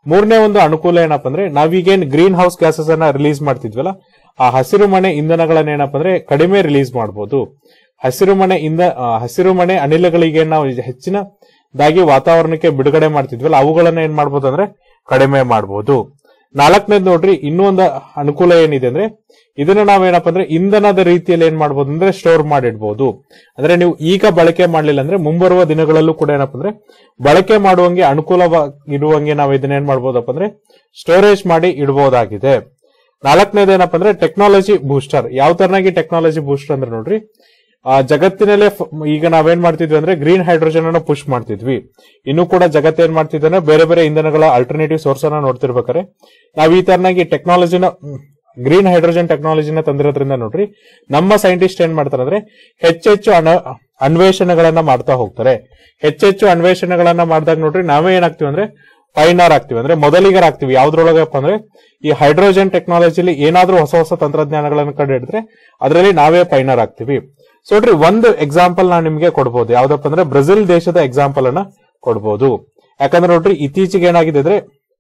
ಮೂರನೇ ಒಂದು ಅನುಕೂಲ ಏನಪ್ಪಾ ಅಂದ್ರೆ ನಾವೀಗೇನ್ ಗ್ರೀನ್ ಹೌಸ್ ಗ್ಯಾಸಸ್ ಅನ್ನ ರಿಲೀಸ್ ಮಾಡ್ತಿದ್ವಲ್ಲ ಆ ಹಸಿರು ಮನೆ ಇಂಧನಗಳನ್ನ ಏನಪ್ಪಾ ಅಂದ್ರೆ ಕಡಿಮೆ ರಿಲೀಸ್ ಮಾಡಬಹುದು ಹಸಿರು ಮನೆ ಇಂದ ಆ, ಹಸಿರು ಮನೆ ಅನಿಲಗಳಿಗೆ ನಾವು ಹೆಚ್ಚಿನದಾಗಿ ವಾತಾವರಣಕ್ಕೆ ಬಿಡುಗಡೆ ಮಾಡ್ತಿದ್ವಲ್ಲ ಅವುಗಳನ್ನ ಏನ್ ಮಾಡ್ಬೋದು ಅಂದ್ರೆ ಕಡಿಮೆ ಮಾಡಬಹುದು ನಾಲ್ಕನೇದು ನೋಡ್ರಿ ಇನ್ನೂ ಒಂದು ಅನುಕೂಲ ಏನಿದೆ ಅಂದ್ರೆ ಇದನ್ನ ನಾವೇನಪ್ಪ ಅಂದ್ರೆ ಇಂಧನದ ರೀತಿಯಲ್ಲಿ ಏನ್ ಮಾಡ್ಬೋದು ಅಂದ್ರೆ ಸ್ಟೋರ್ ಮಾಡಿಡ್ಬೋದು ಅಂದ್ರೆ ನೀವು ಈಗ ಬಳಕೆ ಮಾಡ್ಲಿಲ್ಲ ಅಂದ್ರೆ ಮುಂಬರುವ ದಿನಗಳಲ್ಲೂ ಕೂಡ ಏನಪ್ಪ ಅಂದ್ರೆ ಬಳಕೆ ಮಾಡುವಂಗೆ ಅನುಕೂಲವಾಗಿರುವಂಗೆ ನಾವು ಇದನ್ನ ಏನ್ ಮಾಡ್ಬೋದಪ್ಪ ಅಂದ್ರೆ ಸ್ಟೋರೇಜ್ ಮಾಡಿ ಇಡಬಹುದಾಗಿದೆ ನಾಲ್ಕನೇದು ಏನಪ್ಪ ಅಂದ್ರೆ ಟೆಕ್ನಾಲಜಿ ಬೂಸ್ಟರ್ ಯಾವ ತರನಾಗಿ ಟೆಕ್ನಾಲಜಿ ಬೂಸ್ಟರ್ ಅಂದ್ರೆ ನೋಡ್ರಿ ಆ, ಜಗತ್ತಿನಲ್ಲೇ ಫ- ಈಗ ನಾವೇನ್ ಮಾಡ್ತಿದ್ವಿ ಅಂದ್ರೆ ಗ್ರೀನ್ ಹೈಡ್ರೋಜನ್ ಅನ್ನ ಪುಷ್ ಮಾಡ್ತಿದ್ವಿ ಇನ್ನು ಕೂಡ ಜಗತ್ತು ಏನ್ ಮಾಡ್ತಿದ್ವಿ ಅಂದ್ರೆ ಬೇರೆ ಬೇರೆ ಇಂಧನಗಳ ಆಲ್ಟರ್ನೇಟಿವ್ ಸೋರ್ಸ್ ಅನ್ನ ನೋಡ್ತಿರ್ಬೇಕಾರೆ ನಾವ್ ಈ ತರನಾಗಿ ಟೆಕ್ನಾಲಜಿನ ಗ್ರೀನ್ ಹೈಡ್ರೋಜನ್ ಟೆಕ್ನಾಲಜಿನ ತಂದಿರೋದ್ರಿಂದ ನೋಡ್ರಿ ನಮ್ಮ ಸೈಂಟಿಸ್ಟ್ ಏನ್ ಮಾಡ್ತಾರೆ ಅಂದ್ರೆ ಹೆಚ್ಚೆಚ್ಚು ಅಣ ಅನ್ವೇಷಣೆಗಳನ್ನ ಮಾಡ್ತಾ ಹೋಗ್ತಾರೆ ಹೆಚ್ಚೆಚ್ಚು ಅನ್ವೇಷಣೆಗಳನ್ನ ಮಾಡಿದಾಗ ನೋಡ್ರಿ ನಾವೇ ಏನಾಗ್ತೀವಿ ಅಂದ್ರೆ ಪೈನರ್ ಆಗ್ತೀವಿ ಅಂದ್ರೆ ಮೊದಲಿಗರ ಆಗ್ತೀವಿ ಯಾವ್ದ್ರೊಳಗಪ್ಪ ಅಂದ್ರೆ ಈ ಹೈಡ್ರೋಜನ್ ಟೆಕ್ನಾಲಜಿಲಿ ಏನಾದ್ರೂ ಹೊಸ ಹೊಸ ತಂತ್ರಜ್ಞಾನಗಳನ್ನು ಕಂಡು ಹಿಡಿದ್ರೆ ಅದರಲ್ಲಿ ನಾವೇ ಪೈನರ್ ಆಗ್ತೀವಿ ಸೊ ನೋಡ್ರಿ ಒಂದು ಎಕ್ಸಾಂಪಲ್ ನಾನು ನಿಮ್ಗೆ ಕೊಡ್ಬೋದು ಯಾವ್ದಪ್ಪ ಅಂದ್ರೆ ಬ್ರೆಜಿಲ್ ದೇಶದ ಎಕ್ಸಾಂಪಲ್ ಅನ್ನ ಕೊಡ್ಬೋದು ಯಾಕಂದ್ರೆ ನೋಡ್ರಿ ಇತ್ತೀಚೆಗೆ ಏನಾಗಿದೆ ಅಂದ್ರೆ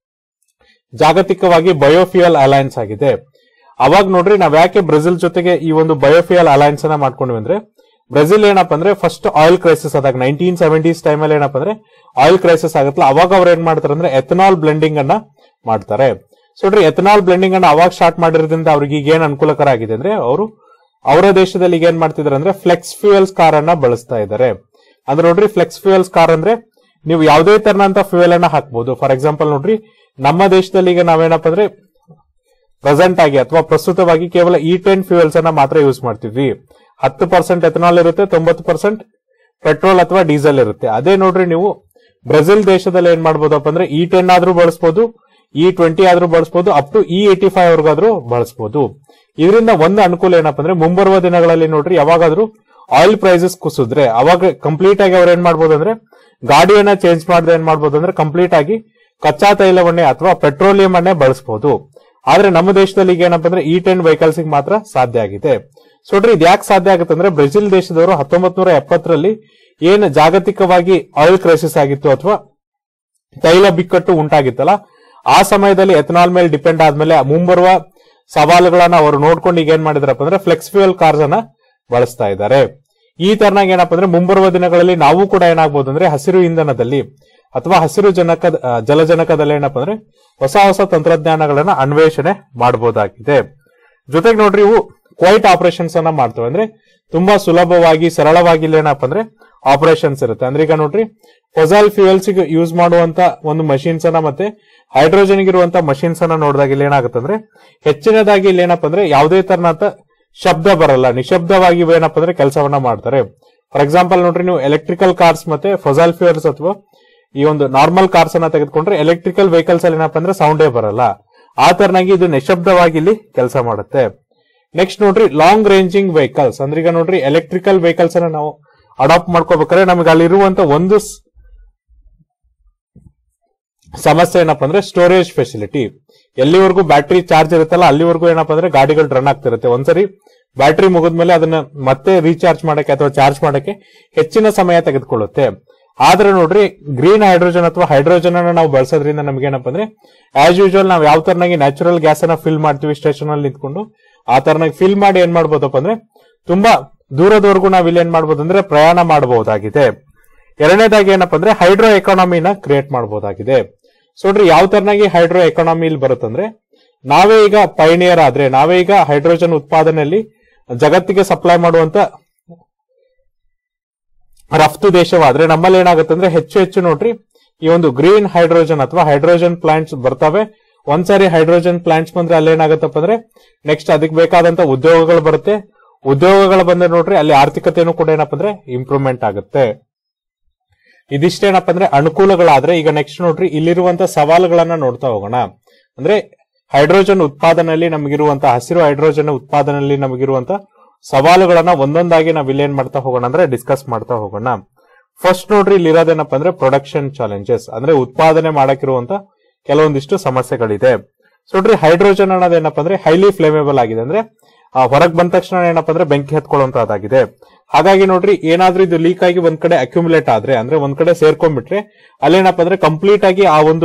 ಜಾಗತಿಕವಾಗಿ ಬಯೋಫ್ಯೂಯಲ್ ಅಲಯನ್ಸ್ ಆಗಿದೆ ಅವಾಗ ನೋಡ್ರಿ ನಾವ್ ಯಾಕೆ ಬ್ರೆಜಿಲ್ ಜೊತೆಗೆ ಈ ಒಂದು ಬಯೋಫ್ಯೂಯಲ್ ಅಲಯನ್ಸ್ ಅನ್ನ ಮಾಡ್ಕೊಂಡ್ವಿ ಅಂದ್ರೆ ಬ್ರೆಜಿಲ್ ಏನಪ್ಪ ಅಂದ್ರೆ ಫಸ್ಟ್ ಆಯಿಲ್ ಕ್ರೈಸಿಸ್ ಆದಾಗ ನೈನ್ಟೀನ್ ಸೆವೆಂಟೀಸ್ ಟೈಮಲ್ಲಿ ಏನಪ್ಪ ಅಂದ್ರೆ ಆಯಿಲ್ ಕ್ರೈಸಿಸ್ ಆಗತ್ತಲ್ಲ ಅವಾಗ ಅವ್ರು ಏನ್ ಮಾಡ್ತಾರೆ ಅಂದ್ರೆ ಎಥನಾಲ್ ಬ್ಲೆಂಡಿಂಗ್ ಅನ್ನ ಮಾಡ್ತಾರೆ ಸೊ ನೋಡ್ರಿ ಎಥನಾಲ್ ಬ್ಲೆಂಡಿಂಗ್ ಅನ್ನ ಅವಾಗ ಸ್ಟಾರ್ಟ್ ಮಾಡಿರೋದ್ರಿಂದ ಅವ್ರಿಗೆ ಈಗ ಏನ್ ಅನುಕೂಲಕರ ಆಗಿದೆ ಅಂದ್ರೆ ಅವರು ಅವರ ದೇಶದಲ್ಲಿ ಈಗ ಏನ್ ಮಾಡ್ತಿದ್ದಾರೆ ಅಂದ್ರೆ ಫ್ಲೆಕ್ಸ್ ಫ್ಯೂಯಲ್ಸ್ ಕಾರ್ ಅನ್ನ ಬಳಸ್ತಾ ಇದ್ದಾರೆ ಅಂದ್ರೆ ನೋಡ್ರಿ ಫ್ಲೆಕ್ಸ್ ಫ್ಯೂಯಲ್ಸ್ ಕಾರ್ ಅಂದ್ರೆ ನೀವು ಯಾವುದೇ ತರನಂತ ಫ್ಯೂಯಲ್ ಅನ್ನ ಹಾಕ್ಬಹುದು ಫಾರ್ ಎಕ್ಸಾಂಪಲ್ ನೋಡ್ರಿ ನಮ್ಮ ದೇಶದಲ್ಲಿ ಈಗ ನಾವೇನಪ್ಪ ಅಂದ್ರೆ ಪ್ರೆಸೆಂಟ್ ಆಗಿ ಅಥವಾ ಪ್ರಸ್ತುತವಾಗಿ ಕೇವಲ ಇ ಟೆನ್ ಫ್ಯೂಯಲ್ಸ್ ಅನ್ನ ಮಾತ್ರ ಯೂಸ್ ಮಾಡ್ತಿದ್ವಿ ಹತ್ತು ಪರ್ಸೆಂಟ್ ಎಥನಾಲ್ ಇರುತ್ತೆ ತೊಂಬತ್ತು ಪರ್ಸೆಂಟ್ ಪೆಟ್ರೋಲ್ ಅಥವಾ ಡೀಸೆಲ್ ಇರುತ್ತೆ ಅದೇ ನೋಡ್ರಿ ನೀವು ಬ್ರೆಜಿಲ್ ದೇಶದಲ್ಲಿ ಏನ್ ಮಾಡ್ಬೋದಪ್ಪ ಅಂದ್ರೆ ಇ ಟೆನ್ ಆದ್ರೂ ಬಳಸಬಹುದು ಇ ಟ್ವೆಂಟಿ ಆದ್ರೂ ಬಳಸಬಹುದು up to E eighty five ವರ್ಗಾದ್ರೂ ಬಳಸಬಹುದು ಇದರಿಂದ ಒಂದು ಅನುಕೂಲ ಏನಪ್ಪ ಅಂದ್ರೆ ಮುಂಬರುವ ದಿನಗಳಲ್ಲಿ ನೋಡ್ರಿ ಯಾವಾಗಾದ್ರೂ ಆಯಿಲ್ ಪ್ರೈಸಸ್ ಕುಸಿದ್ರೆ ಅವಾಗ ಕಂಪ್ಲೀಟ್ ಆಗಿ ಅವ್ರು ಏನ್ ಮಾಡ್ಬೋದು ಅಂದ್ರೆ ಗಾಡಿಯನ್ನ ಚೇಂಜ್ ಮಾಡದೆ ಏನ್ ಮಾಡ್ಬೋದು ಅಂದ್ರೆ ಕಂಪ್ಲೀಟ್ ಆಗಿ ಕಚ್ಚಾ ತೈಲವನ್ನೇ ಅಥವಾ ಪೆಟ್ರೋಲಿಯಂ ಅನ್ನೇ ಬಳಸಬಹುದು ಆದ್ರೆ ನಮ್ಮ ದೇಶದಲ್ಲಿ ಈಗ ಏನಪ್ಪ ಅಂದ್ರೆ ಇ ಟೆನ್ ವೆಹಿಕಲ್ಸ್ ಮಾತ್ರ ಸಾಧ್ಯ ಆಗಿದೆ ಸೊ ನೋಡ್ರಿ ಇದು ಯಾಕೆ ಸಾಧ್ಯ ಆಗುತ್ತೆ ಅಂದ್ರೆ ಬ್ರೆಜಿಲ್ ದೇಶದವರು ಹತ್ತೊಂಬತ್ ನೂರ ಎಪ್ಪತ್ತರಲ್ಲಿ ಏನ್ ಜಾಗತಿಕವಾಗಿ ಆಯಿಲ್ ಕ್ರೈಸಿಸ್ ಆಗಿತ್ತು ಅಥವಾ ತೈಲ ಬಿಕ್ಕಟ್ಟು ಉಂಟಾಗಿತ್ತಲ್ಲ ಆ ಸಮಯದಲ್ಲಿ ಎಥನಾಲ್ ಮೇಲೆ ಡಿಪೆಂಡ್ ಆದ್ಮೇಲೆ ಮುಂಬರುವ ಸವಾಲುಗಳನ್ನ ಅವರು ನೋಡ್ಕೊಂಡು ಈಗ ಏನ್ ಮಾಡಿದಾರಪ್ಪ ಅಂದ್ರೆ ಫ್ಲೆಕ್ಸ್ ಫ್ಯೂಯಲ್ ಕಾರ್ಸ್ ಅನ್ನ ಬಳಸ್ತಾ ಇದ್ದಾರೆ ಈ ತರನಾಗಿ ಏನಪ್ಪ ಅಂದ್ರೆ ಮುಂಬರುವ ದಿನಗಳಲ್ಲಿ ನಾವು ಕೂಡ ಏನಾಗ್ಬೋದು ಅಂದ್ರೆ ಹಸಿರು ಇಂಧನದಲ್ಲಿ ಅಥವಾ ಹಸಿರು ಜನಕ ಜಲಜನಕದಲ್ಲಿ ಏನಪ್ಪ ಅಂದ್ರೆ ಹೊಸ ಹೊಸ ತಂತ್ರಜ್ಞಾನಗಳನ್ನ ಅನ್ವೇಷಣೆ ಮಾಡಬಹುದಾಗಿದೆ ಜೊತೆಗೆ ನೋಡ್ರಿ ಇವು ಕ್ವೈಟ್ ಆಪರೇಷನ್ಸ್ ಅನ್ನ ಮಾಡ್ತವೆ ಅಂದ್ರೆ ತುಂಬಾ ಸುಲಭವಾಗಿ ಸರಳವಾಗಿ ಇಲ್ಲಿ ಏನಪ್ಪ ಅಂದ್ರೆ ಆಪರೇಷನ್ಸ್ ಇರುತ್ತೆ ಅಂದ್ರೆ ಈಗ ನೋಡ್ರಿ ಫೊಸೈಲ್ ಫ್ಯೂಯಲ್ಸ್ ಯೂಸ್ ಮಾಡುವಂತ ಒಂದು ಮಷೀನ್ಸ್ ಅನ್ನ ಮತ್ತೆ ಹೈಡ್ರೋಜನ್ ಇರುವಂತ ಮಷೀನ್ಸ್ ಅನ್ನ ನೋಡಿದಾಗ ಇಲ್ಲಿ ಏನಾಗುತ್ತೆ ಅಂದ್ರೆ ಹೆಚ್ಚಿನದಾಗಿ ಇಲ್ಲಿ ಏನಪ್ಪ ಅಂದ್ರೆ ಯಾವುದೇ ತರನಾದ ಶಬ್ದ ಬರಲ್ಲ ನಿಶಬ್ದವಾಗಿ ಇವು ಏನಪ್ಪ ಅಂದ್ರೆ ಕೆಲಸವನ್ನ ಮಾಡ್ತಾರೆ ಫಾರ್ ಎಕ್ಸಾಂಪಲ್ ನೋಡ್ರಿ ನೀವು ಎಲೆಕ್ಟ್ರಿಕಲ್ ಕಾರ್ಸ್ ಮತ್ತೆ ಫೊಸೈಲ್ ಫ್ಯೂಯಲ್ಸ್ ಅಥವಾ ಈ ಒಂದು ನಾರ್ಮಲ್ ಕಾರ್ಸ್ ಅನ್ನ ತೆಗೆದುಕೊಂಡ್ರೆ ಎಲೆಕ್ಟ್ರಿಕಲ್ ವೆಹಿಕಲ್ಸ್ ಅಲ್ಲಿ ಏನಪ್ಪ ಅಂದ್ರೆ ಸೌಂಡೇ ಬರಲ್ಲ ಆ ತರನಾಗಿ ಇದು ನಿಶಬ್ದವಾಗಿ ಇಲ್ಲಿ ಕೆಲಸ ಮಾಡುತ್ತೆ ನೆಕ್ಸ್ಟ್ ನೋಡ್ರಿ ಲಾಂಗ್ ರೇಂಜಿಂಗ್ ವೆಹಿಕಲ್ಸ್ ಅಂದ್ರೆ ಈಗ ನೋಡ್ರಿ ಎಲೆಕ್ಟ್ರಿಕಲ್ ವೆಹಿಕಲ್ಸ್ ಅನ್ನ ನಾವು ಅಡಾಪ್ಟ್ ಮಾಡ್ಕೋಬೇಕಾದ್ರೆ ನಮಗೆ ಅಲ್ಲಿರುವಂತ ಒಂದು ಸ್- ಸಮಸ್ಯೆ ಏನಪ್ಪ ಅಂದ್ರೆ ಸ್ಟೋರೇಜ್ ಫೆಸಿಲಿಟಿ ಎಲ್ಲಿವರೆಗೂ ಬ್ಯಾಟ್ರಿ ಚಾರ್ಜ್ ಇರುತ್ತಲ್ಲ ಅಲ್ಲಿವರೆಗೂ ಏನಪ್ಪ ಅಂದ್ರೆ ಗಾಡಿಗಳು ರನ್ ಆಗ್ತಿರುತ್ತೆ ಒಂದ್ಸರಿ ಬ್ಯಾಟ್ರಿ ಮುಗಿದ್ಮೇಲೆ ಅದನ್ನ ಮತ್ತೆ ರೀಚಾರ್ಜ್ ಮಾಡಕ್ಕೆ ಅಥವಾ ಚಾರ್ಜ್ ಮಾಡಕ್ಕೆ ಹೆಚ್ಚಿನ ಸಮಯ ತೆಗೆದುಕೊಳ್ಳುತ್ತೆ ಆದ್ರೆ ನೋಡ್ರಿ ಗ್ರೀನ್ ಹೈಡ್ರೋಜನ್ ಅಥವಾ ಹೈಡ್ರೋಜನ್ ಅನ್ನ ನಾವು ಬಳಸೋದ್ರಿಂದ ನಮ್ಗೆ ಏನಪ್ಪ ಅಂದ್ರೆ ಆಸ್ ಯೂಶುವಲ್ ನಾವು ಯಾವ ತರನಾಗಿ ನ್ಯಾಚುರಲ್ ಗ್ಯಾಸ್ ಅನ್ನ ಫಿಲ್ ಮಾಡ್ತೀವಿ ಸ್ಟೇಷನ್ ಅಲ್ಲಿ ನಿಂತ್ಕೊಂಡು ಆ ತರನಾಗಿ ಫಿಲ್ ಮಾಡಿ ಏನ್ ಮಾಡ್ಬೋದಪ್ಪ ಅಂದ್ರೆ ತುಂಬಾ ದೂರದವರೆಗೂ ನಾವ್ ಇಲ್ಲಿ ಏನ್ ಮಾಡ್ಬೋದು ಅಂದ್ರೆ ಪ್ರಯಾಣ ಮಾಡಬಹುದಾಗಿದೆ ಎರಡನೇದಾಗಿ ಏನಪ್ಪ ಅಂದ್ರೆ ಹೈಡ್ರೋ ಎಕಾನಮಿನ ಕ್ರಿಯೇಟ್ ಮಾಡಬಹುದಾಗಿದೆ ಸೊ ನೋಡ್ರಿ ಯಾವ ತರನಾಗಿ ಹೈಡ್ರೋ ಎಕಾನಮಿ ಇಲ್ಲಿ ಬರುತ್ತಂದ್ರೆ ನಾವೇ ಈಗ ಪೈನಿಯರ್ ಆದ್ರೆ ನಾವೇ ಈಗ ಹೈಡ್ರೋಜನ್ ಉತ್ಪಾದನೆಯಲ್ಲಿ ಜಗತ್ತಿಗೆ ಸಪ್ಲೈ ಮಾಡುವಂತ ರಫ್ತು ದೇಶವಾದ್ರೆ ನಮ್ಮಲ್ಲಿ ಏನಾಗುತ್ತೆ ಅಂದ್ರೆ ಹೆಚ್ಚು ಹೆಚ್ಚು ನೋಡ್ರಿ ಈ ಒಂದು ಗ್ರೀನ್ ಹೈಡ್ರೋಜನ್ ಅಥವಾ ಹೈಡ್ರೋಜನ್ ಪ್ಲಾಂಟ್ಸ್ ಬರ್ತವೆ ಒಂದ್ಸಾರಿ ಹೈಡ್ರೋಜನ್ ಪ್ಲಾಂಟ್ಸ್ ಬಂದ್ರೆ ಅಲ್ಲಿ ಏನಾಗುತ್ತಪ್ಪ ಅಂದ್ರೆ ನೆಕ್ಸ್ಟ್ ಅದಕ್ಕೆ ಬೇಕಾದಂತ ಉದ್ಯೋಗಗಳು ಬರುತ್ತೆ ಉದ್ಯೋಗಗಳು ಬಂದ್ರೆ ನೋಡ್ರಿ ಅಲ್ಲಿ ಆರ್ಥಿಕತೆನೂ ಕೂಡ ಏನಪ್ಪ ಅಂದ್ರೆ ಇಂಪ್ರೂವ್ಮೆಂಟ್ ಆಗುತ್ತೆ ಇದಿಷ್ಟೇನಪ್ಪ ಅಂದ್ರೆ ಅನುಕೂಲಗಳಾದ್ರೆ ಈಗ ನೆಕ್ಸ್ಟ್ ನೋಡ್ರಿ ಇಲ್ಲಿರುವಂತ ಸವಾಲುಗಳನ್ನ ನೋಡ್ತಾ ಹೋಗೋಣ ಅಂದ್ರೆ ಹೈಡ್ರೋಜನ್ ಉತ್ಪಾದನೆಯಲ್ಲಿ ನಮಗಿರುವಂತ ಹಸಿರು ಹೈಡ್ರೋಜನ್ ಉತ್ಪಾದನೆಯಲ್ಲಿ ನಮಗಿರುವಂತ ಸವಾಲುಗಳನ್ನ ಒಂದೊಂದಾಗಿ ನಾವ್ ಇಲ್ಲಿ ಏನ್ ಮಾಡ್ತಾ ಹೋಗೋಣ ಅಂದ್ರೆ ಡಿಸ್ಕಸ್ ಮಾಡ್ತಾ ಹೋಗೋಣ ಫಸ್ಟ್ ನೋಡ್ರಿ ಇಲ್ಲಿ ಇರೋದೇನಪ್ಪ ಅಂದ್ರೆ ಪ್ರೊಡಕ್ಷನ್ ಚಾಲೆಂಜಸ್ ಅಂದ್ರೆ ಉತ್ಪಾದನೆ ಮಾಡಕ್ಕಿರುವಂತ ಕೆಲವೊಂದಿಷ್ಟು ಸಮಸ್ಯೆಗಳಿದೆ ಸೊ ನೋಡ್ರಿ ಹೈಡ್ರೋಜನ್ ಅನ್ನೋದೇನಪ್ಪ ಅಂದ್ರೆ ಹೈಲಿ ಫ್ಲೇಮೇಬಲ್ ಆಗಿದೆ ಅಂದ್ರೆ ಹೊರಗ್ ಬಂದ ತಕ್ಷಣ ಏನಪ್ಪ ಅಂದ್ರೆ ಬೆಂಕಿ ಹತ್ಕೊಳ್ಳುವಂತದ್ದಾಗಿದೆ ಹಾಗಾಗಿ ನೋಡ್ರಿ ಏನಾದ್ರೂ ಇದು ಲೀಕ್ ಆಗಿ ಒಂದ್ ಕಡೆ ಅಕ್ಯುಮುಲೇಟ್ ಆದ್ರೆ ಅಂದ್ರೆ ಒಂದ್ ಕಡೆ ಸೇರ್ಕೊಂಡ್ಬಿಟ್ರೆ ಅಲ್ಲೇನಪ್ಪ ಅಂದ್ರೆ ಕಂಪ್ಲೀಟ್ ಆಗಿ ಆ ಒಂದು